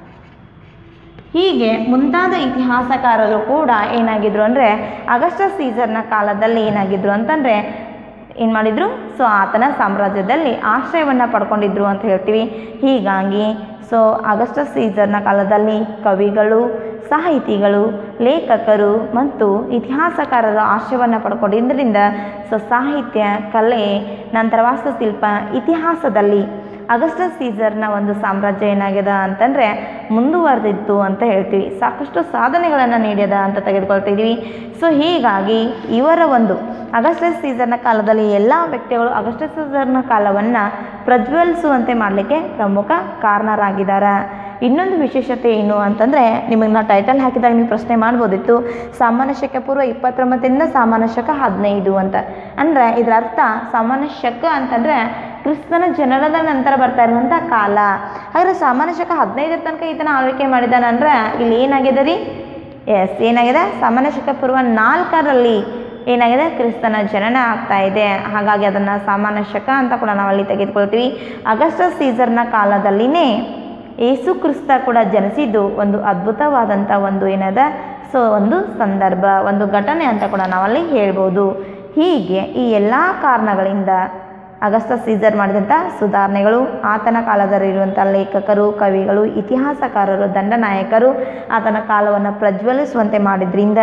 ಹೀಗೆ ಮುಂತಾದ ಇತಿಹಾಸಕಾರರು ಕೂಡ ಏನಾಗಿದ್ರು ಅಂದರೆ ಅಗಸ್ಟ ಸೀಸರ್ನ ಕಾಲದಲ್ಲಿ ಏನಾಗಿದ್ರು ಅಂತಂದರೆ ಏನು ಮಾಡಿದ್ರು ಸೊ ಆತನ ಸಾಮ್ರಾಜ್ಯದಲ್ಲಿ ಆಶ್ರಯವನ್ನು ಪಡ್ಕೊಂಡಿದ್ರು ಅಂತ ಹೇಳ್ತೀವಿ ಹೀಗಾಗಿ ಸೊ ಅಗಸ್ಟಸ್ ಸೀಸರ್ನ ಕಾಲದಲ್ಲಿ ಕವಿಗಳು ಸಾಹಿತಿಗಳು ಲೇಖಕರು ಮತ್ತು ಇತಿಹಾಸಕಾರರ ಆಶ್ರಯವನ್ನು ಪಡ್ಕೊಂಡಿದ್ದರಿಂದ ಸೊ ಸಾಹಿತ್ಯ ಕಲೆ ನಂತರ ವಾಸ್ತುಶಿಲ್ಪ ಇತಿಹಾಸದಲ್ಲಿ ಅಗಸ್ಟಸ್ ಸೀಸರ್ನ ಒಂದು ಸಾಮ್ರಾಜ್ಯ ಏನಾಗ್ಯದ ಅಂತಂದರೆ ಮುಂದುವರೆದಿತ್ತು ಅಂತ ಹೇಳ್ತೀವಿ ಸಾಕಷ್ಟು ಸಾಧನೆಗಳನ್ನು ನೀಡ್ಯದ ಅಂತ ತೆಗೆದುಕೊಳ್ತಿದ್ದೀವಿ ಸೊ ಹೀಗಾಗಿ ಇವರ ಒಂದು ಅಗಸ್ಟಸ್ ಸೀಸರ್ನ ಕಾಲದಲ್ಲಿ ಎಲ್ಲ ವ್ಯಕ್ತಿಗಳು ಅಗಸ್ಟಸ್ ಸೀಸರ್ನ ಕಾಲವನ್ನು ಪ್ರಜ್ವಲಿಸುವಂತೆ ಮಾಡಲಿಕ್ಕೆ ಪ್ರಮುಖ ಕಾರಣರಾಗಿದ್ದಾರೆ ಇನ್ನೊಂದು ವಿಶೇಷತೆ ಏನು ಅಂತಂದರೆ ನಿಮಗೆ ನಾ ಟೈಟಲ್ ಹಾಕಿದಾಗ ನೀವು ಪ್ರಶ್ನೆ ಮಾಡ್ಬೋದಿತ್ತು ಸಾಮಾನ್ಯ ಶಕ ಪೂರ್ವ ಇಪ್ಪತ್ತೊಂಬತ್ತರಿಂದ ಸಾಮಾನ್ಯ ಶಕ ಹದಿನೈದು ಅಂತ ಅಂದರೆ ಇದರ ಅರ್ಥ ಸಾಮಾನ್ಯ ಶಕ ಅಂತಂದರೆ ಕ್ರಿಸ್ತನ ಜನನದ ನಂತರ ಬರ್ತಾ ಇರುವಂಥ ಕಾಲ ಹಾಗಾದ್ರೆ ಸಾಮಾನ್ಯ ಶಕ ಹದಿನೈದರ ತನಕ ಈತನ ಆಳ್ವಿಕೆ ಮಾಡಿದಾನಂದ್ರೆ ಇಲ್ಲಿ ಏನಾಗಿದೆ ರೀ ಎಸ್ ಏನಾಗಿದೆ ಸಾಮಾನ್ಯ ಶಕ ಪೂರ್ವ ನಾಲ್ಕರಲ್ಲಿ ಏನಾಗಿದೆ ಕ್ರಿಸ್ತನ ಜನನ ಆಗ್ತಾ ಇದೆ ಹಾಗಾಗಿ ಅದನ್ನು ಸಾಮಾನ್ಯ ಶಕ ಅಂತ ಕೂಡ ನಾವು ಅಲ್ಲಿ ತೆಗೆದುಕೊಳ್ತೀವಿ ಅಗಸ್ಟಸ್ ಸೀಸರ್ನ ಕಾಲದಲ್ಲಿನೇ ಏಸು ಕ್ರಿಸ್ತ ಕೂಡ ಜನಿಸಿದ್ದು ಒಂದು ಅದ್ಭುತವಾದಂಥ ಒಂದು ಏನದ ಸೊ ಒಂದು ಸಂದರ್ಭ ಒಂದು ಘಟನೆ ಅಂತ ಕೂಡ ನಾವಲ್ಲಿ ಹೇಳ್ಬೋದು ಹೀಗೆ ಈ ಎಲ್ಲ ಕಾರಣಗಳಿಂದ ಅಗಸ್ಟಸ್ ಸೀಸರ್ ಮಾಡಿದಂಥ ಸುಧಾರಣೆಗಳು ಆತನ ಕಾಲದಲ್ಲಿರುವಂಥ ಲೇಖಕರು ಕವಿಗಳು ಇತಿಹಾಸಕಾರರು ದಂಡನಾಯಕರು ಆತನ ಕಾಲವನ್ನು ಪ್ರಜ್ವಲಿಸುವಂತೆ ಮಾಡಿದ್ರಿಂದ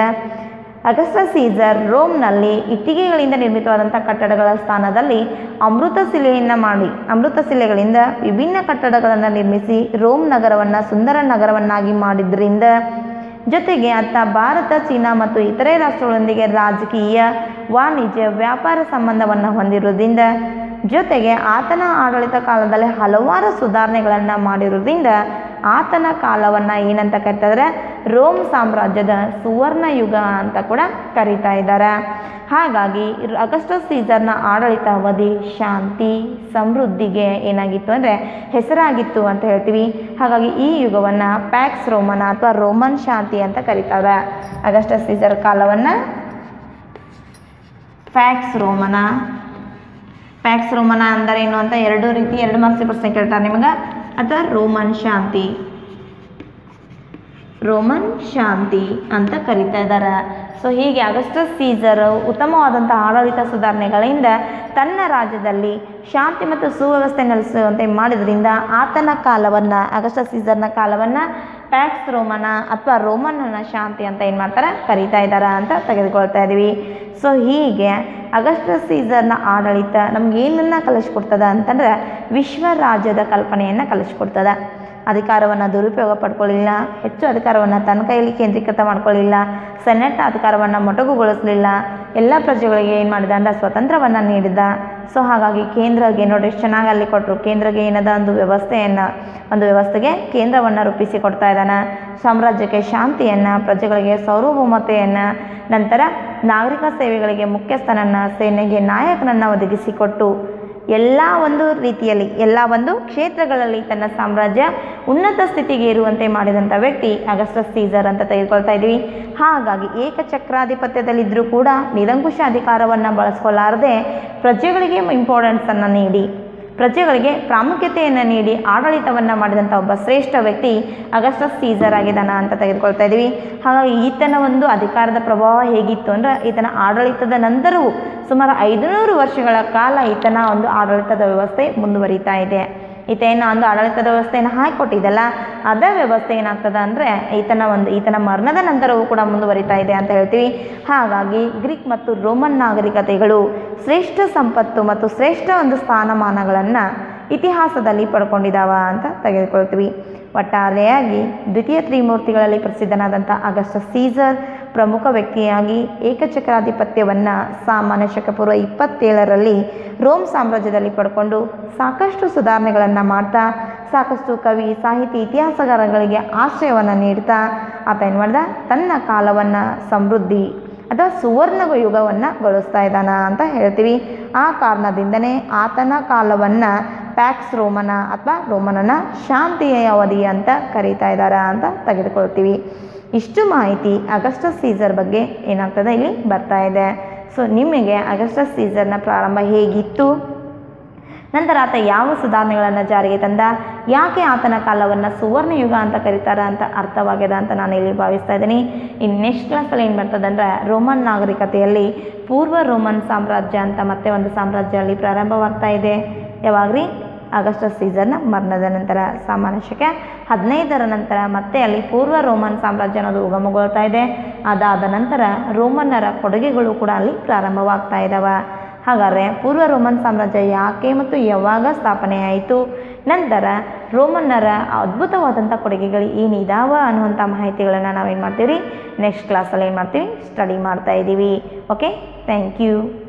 ಅಗಸ್ಟಸ್ ಸೀಸರ್ ರೋಮ್ನಲ್ಲಿ ಇಟ್ಟಿಗೆಗಳಿಂದ ನಿರ್ಮಿತವಾದಂಥ ಕಟ್ಟಡಗಳ ಸ್ಥಾನದಲ್ಲಿ ಅಮೃತ ಶಿಲೆಯನ್ನು ಮಾಡಿ ಅಮೃತ ಶಿಲೆಗಳಿಂದ ವಿಭಿನ್ನ ಕಟ್ಟಡಗಳನ್ನು ನಿರ್ಮಿಸಿ ರೋಮ್ ನಗರವನ್ನು ಸುಂದರ ನಗರವನ್ನಾಗಿ ಮಾಡಿದ್ರಿಂದ ಜೊತೆಗೆ ಆತ ಭಾರತ ಚೀನಾ ಮತ್ತು ಇತರೆ ರಾಷ್ಟ್ರಗಳೊಂದಿಗೆ ರಾಜಕೀಯ ವಾಣಿಜ್ಯ ವ್ಯಾಪಾರ ಸಂಬಂಧವನ್ನು ಹೊಂದಿರುವುದರಿಂದ ಜೊತೆಗೆ ಆತನ ಆಡಳಿತ ಕಾಲದಲ್ಲಿ ಹಲವಾರು ಸುಧಾರಣೆಗಳನ್ನು ಮಾಡಿರೋದ್ರಿಂದ ಆತನ ಕಾಲವನ್ನು ಏನಂತ ಕರೀತಾರೆ ರೋಮ್ ಸಾಮ್ರಾಜ್ಯದ ಸುವರ್ಣ ಯುಗ ಅಂತ ಕೂಡ ಕರೀತಾ ಇದ್ದಾರೆ ಹಾಗಾಗಿ ಅಗಸ್ಟಸ್ ಸೀಸರ್ನ ಆಡಳಿತ ಅವಧಿ ಶಾಂತಿ ಸಮೃದ್ಧಿಗೆ ಏನಾಗಿತ್ತು ಅಂದರೆ ಹೆಸರಾಗಿತ್ತು ಅಂತ ಹೇಳ್ತೀವಿ ಹಾಗಾಗಿ ಈ ಯುಗವನ್ನು ಪ್ಯಾಕ್ಸ್ ರೋಮನ ಅಥವಾ ರೋಮನ್ ಶಾಂತಿ ಅಂತ ಕರೀತಾರೆ ಅಗಸ್ಟಸ್ ಸೀಸರ್ ಕಾಲವನ್ನು ಫ್ಯಾಕ್ಸ್ ರೋಮನ ಪ್ಯಾಕ್ಸ್ ರೋಮನ ಅಂದರೆ ಏನು ಅಂತ ಎರಡು ರೀತಿ ಎರಡು ಮಾರ್ಕ್ಸ್ ಪ್ರಶ್ನೆ ಕೇಳ್ತಾರೆ ನಿಮಗೆ ಅಥವಾ ರೋಮನ್ ಶಾಂತಿ ರೋಮನ್ ಶಾಂತಿ ಅಂತ ಕರೀತಾ ಇದ್ದಾರೆ ಸೊ ಹೀಗೆ ಅಗಸ್ಟಸ್ ಸೀಸರ್ ಉತ್ತಮವಾದಂಥ ಆಡಳಿತ ಸುಧಾರಣೆಗಳಿಂದ ತನ್ನ ರಾಜ್ಯದಲ್ಲಿ ಶಾಂತಿ ಮತ್ತು ಸುವ್ಯವಸ್ಥೆ ನೆಲೆಸುವಂತೆ ಮಾಡಿದ್ರಿಂದ ಆತನ ಕಾಲವನ್ನು ಅಗಸ್ಟಸ್ ಸೀಸರ್ನ ಕಾಲವನ್ನು ಪ್ಯಾಕ್ಸ್ ರೋಮನ ಅಥವಾ ರೋಮನ್ನ ಶಾಂತಿ ಅಂತ ಏನು ಮಾಡ್ತಾರೆ ಕರೀತಾ ಇದ್ದಾರೆ ಅಂತ ತೆಗೆದುಕೊಳ್ತಾ ಇದ್ದೀವಿ ಸೊ ಹೀಗೆ ಅಗಸ್ಟಸ್ ಸೀಸರ್ನ ಆಡಳಿತ ನಮ್ಗೆ ಏನನ್ನ ಕಲಿಸ್ಕೊಡ್ತದ ಅಂತಂದ್ರೆ ವಿಶ್ವ ರಾಜ್ಯದ ಕಲ್ಪನೆಯನ್ನು ಕಲಿಸ್ಕೊಡ್ತದ ಅಧಿಕಾರವನ್ನು ದುರುಪಯೋಗ ಪಡ್ಕೊಳ್ಳಿಲ್ಲ ಹೆಚ್ಚು ಅಧಿಕಾರವನ್ನು ತನ್ನ ಕೈಯಲ್ಲಿ ಕೇಂದ್ರೀಕೃತ ಮಾಡ್ಕೊಳ್ಳಿಲ್ಲ ಸೆನೆಟ್ ಅಧಿಕಾರವನ್ನು ಮೊಟಕುಗೊಳಿಸಲಿಲ್ಲ ಎಲ್ಲ ಪ್ರಜೆಗಳಿಗೆ ಏನು ಮಾಡಿದ ಅಂದ್ರೆ ಸ್ವತಂತ್ರವನ್ನು ನೀಡಿದ ಸೊ ಹಾಗಾಗಿ ಕೇಂದ್ರಗೆ ನೋಡಿ ಎಷ್ಟು ಚೆನ್ನಾಗಿ ಅಲ್ಲಿ ಕೊಟ್ಟರು ಕೇಂದ್ರಗೆ ಏನದ ಒಂದು ವ್ಯವಸ್ಥೆಯನ್ನು ಒಂದು ವ್ಯವಸ್ಥೆಗೆ ಕೇಂದ್ರವನ್ನು ರೂಪಿಸಿ ಕೊಡ್ತಾ ಇದ್ದಾನೆ ಸಾಮ್ರಾಜ್ಯಕ್ಕೆ ಶಾಂತಿಯನ್ನು ಪ್ರಜೆಗಳಿಗೆ ಸಾರ್ವಭೌಮತೆಯನ್ನು ನಂತರ ನಾಗರಿಕ ಸೇವೆಗಳಿಗೆ ಮುಖ್ಯಸ್ಥನನ್ನು ಸೇನೆಗೆ ನಾಯಕನನ್ನು ಒದಗಿಸಿಕೊಟ್ಟು ಎಲ್ಲ ಒಂದು ರೀತಿಯಲ್ಲಿ ಎಲ್ಲ ಒಂದು ಕ್ಷೇತ್ರಗಳಲ್ಲಿ ತನ್ನ ಸಾಮ್ರಾಜ್ಯ ಉನ್ನತ ಸ್ಥಿತಿಗೆ ಇರುವಂತೆ ಮಾಡಿದಂಥ ವ್ಯಕ್ತಿ ಅಗಸ್ಟಸ್ ಸೀಸರ್ ಅಂತ ತೆಗೆದುಕೊಳ್ತಾ ಇದ್ದೀವಿ ಹಾಗಾಗಿ ಏಕಚಕ್ರಾಧಿಪತ್ಯದಲ್ಲಿದ್ದರೂ ಕೂಡ ನಿರಂಕುಶ ಅಧಿಕಾರವನ್ನು ಬಳಸ್ಕೊಳ್ಳಾರದೆ ಪ್ರಜೆಗಳಿಗೆ ಇಂಪಾರ್ಟೆನ್ಸನ್ನು ನೀಡಿ ಪ್ರಜೆಗಳಿಗೆ ಪ್ರಾಮುಖ್ಯತೆಯನ್ನು ನೀಡಿ ಆಡಳಿತವನ್ನು ಮಾಡಿದಂಥ ಒಬ್ಬ ಶ್ರೇಷ್ಠ ವ್ಯಕ್ತಿ ಅಗಸ್ಟಸ್ ಸೀಸರ್ ಆಗಿದ್ದಾನ ಅಂತ ತೆಗೆದುಕೊಳ್ತಾ ಇದ್ದೀವಿ ಹಾಗಾಗಿ ಈತನ ಒಂದು ಅಧಿಕಾರದ ಪ್ರಭಾವ ಹೇಗಿತ್ತು ಅಂದರೆ ಈತನ ಆಡಳಿತದ ನಂತರವೂ ಸುಮಾರು ಐದುನೂರು ವರ್ಷಗಳ ಕಾಲ ಈತನ ಒಂದು ಆಡಳಿತದ ವ್ಯವಸ್ಥೆ ಮುಂದುವರಿತಾ ಇದೆ ಈತ ಏನು ಒಂದು ಆಡಳಿತದ ವ್ಯವಸ್ಥೆಯನ್ನು ಹಾಕಿಕೊಟ್ಟಿದ್ದಲ್ಲ ಅದೇ ವ್ಯವಸ್ಥೆ ಏನಾಗ್ತದ ಅಂದರೆ ಈತನ ಒಂದು ಈತನ ಮರಣದ ನಂತರವೂ ಕೂಡ ಮುಂದುವರಿತಾ ಇದೆ ಅಂತ ಹೇಳ್ತೀವಿ ಹಾಗಾಗಿ ಗ್ರೀಕ್ ಮತ್ತು ರೋಮನ್ ನಾಗರಿಕತೆಗಳು ಶ್ರೇಷ್ಠ ಸಂಪತ್ತು ಮತ್ತು ಶ್ರೇಷ್ಠ ಒಂದು ಸ್ಥಾನಮಾನಗಳನ್ನು ಇತಿಹಾಸದಲ್ಲಿ ಪಡ್ಕೊಂಡಿದ್ದಾವ ಅಂತ ತೆಗೆದುಕೊಳ್ತೀವಿ ಒಟ್ಟಾರೆಯಾಗಿ ದ್ವಿತೀಯ ತ್ರಿಮೂರ್ತಿಗಳಲ್ಲಿ ಪ್ರಸಿದ್ಧನಾದಂಥ ಅಗಸ್ಟಸ್ ಸೀಸರ್ ಪ್ರಮುಖ ವ್ಯಕ್ತಿಯಾಗಿ ಏಕಚಕ್ರಾಧಿಪತ್ಯವನ್ನು ಸಾಮಾನ್ಯ ಶಕಪೂರ್ವ ಇಪ್ಪತ್ತೇಳರಲ್ಲಿ ರೋಮ್ ಸಾಮ್ರಾಜ್ಯದಲ್ಲಿ ಪಡ್ಕೊಂಡು ಸಾಕಷ್ಟು ಸುಧಾರಣೆಗಳನ್ನು ಮಾಡ್ತಾ ಸಾಕಷ್ಟು ಕವಿ ಸಾಹಿತಿ ಇತಿಹಾಸಗಾರಗಳಿಗೆ ಆಶ್ರಯವನ್ನು ನೀಡ್ತಾ ಆತ ಏನು ಮಾಡ್ದ ತನ್ನ ಕಾಲವನ್ನು ಸಮೃದ್ಧಿ ಅಥವಾ ಸುವರ್ಣ ಯುಗವನ್ನು ಗೊಳಿಸ್ತಾ ಇದ್ದಾನ ಅಂತ ಹೇಳ್ತೀವಿ ಆ ಕಾರಣದಿಂದನೇ ಆತನ ಕಾಲವನ್ನು ಪ್ಯಾಕ್ಸ್ ರೋಮನ ಅಥವಾ ರೋಮನನ ಶಾಂತಿಯ ಅವಧಿ ಅಂತ ಕರೀತಾ ಇದ್ದಾರೆ ಅಂತ ತೆಗೆದುಕೊಳ್ತೀವಿ ಇಷ್ಟು ಮಾಹಿತಿ ಅಗಸ್ಟಸ್ ಸೀಸರ್ ಬಗ್ಗೆ ಏನಾಗ್ತದೆ ಇಲ್ಲಿ ಬರ್ತಾ ಇದೆ ಸೊ ನಿಮಗೆ ಅಗಸ್ಟಸ್ ಸೀಸರ್ನ ಪ್ರಾರಂಭ ಹೇಗಿತ್ತು ನಂತರ ಆತ ಯಾವ ಸುಧಾರಣೆಗಳನ್ನು ಜಾರಿಗೆ ತಂದ ಯಾಕೆ ಆತನ ಕಾಲವನ್ನು ಸುವರ್ಣ ಯುಗ ಅಂತ ಕರೀತಾರ ಅಂತ ಅರ್ಥವಾಗ್ಯದ ಅಂತ ನಾನು ಇಲ್ಲಿ ಭಾವಿಸ್ತಾ ಇದ್ದೀನಿ ಇನ್ನು ನೆಕ್ಸ್ಟ್ ಕ್ಲಾಸಲ್ಲಿ ಏನು ಬರ್ತದಂದ್ರೆ ರೋಮನ್ ನಾಗರಿಕತೆಯಲ್ಲಿ ಪೂರ್ವ ರೋಮನ್ ಸಾಮ್ರಾಜ್ಯ ಅಂತ ಮತ್ತೆ ಒಂದು ಸಾಮ್ರಾಜ್ಯ ಅಲ್ಲಿ ಪ್ರಾರಂಭವಾಗ್ತಾ ಇದೆ ಯಾವಾಗ್ರಿ ಆಗಸ್ಟಸ್ ಸೀಸರ್ನ ಮರಣದ ನಂತರ ಸಾಮಾನ್ಯ ಶಕೆ ಹದಿನೈದರ ನಂತರ ಮತ್ತೆ ಅಲ್ಲಿ ಪೂರ್ವ ರೋಮನ್ ಸಾಮ್ರಾಜ್ಯ ಅನ್ನೋದು ಉಗಮಗೊಳ್ತಾ ಇದೆ ಅದಾದ ನಂತರ ರೋಮನ್ನರ ಕೊಡುಗೆಗಳು ಕೂಡ ಅಲ್ಲಿ ಪ್ರಾರಂಭವಾಗ್ತಾ ಇದ್ದಾವೆ ಹಾಗಾದರೆ ಪೂರ್ವ ರೋಮನ್ ಸಾಮ್ರಾಜ್ಯ ಯಾಕೆ ಮತ್ತು ಯಾವಾಗ ಸ್ಥಾಪನೆ ಆಯಿತು ನಂತರ ರೋಮನ್ನರ ಅದ್ಭುತವಾದಂಥ ಕೊಡುಗೆಗಳು ಏನಿದಾವ ಅನ್ನುವಂಥ ಮಾಹಿತಿಗಳನ್ನು ನಾವೇನು ಮಾಡ್ತೀವಿ ನೆಕ್ಸ್ಟ್ ಕ್ಲಾಸಲ್ಲಿ ಏನು ಮಾಡ್ತೀವಿ ಸ್ಟಡಿ ಮಾಡ್ತಾ ಇದ್ದೀವಿ ಓಕೆ ಥ್ಯಾಂಕ್ ಯು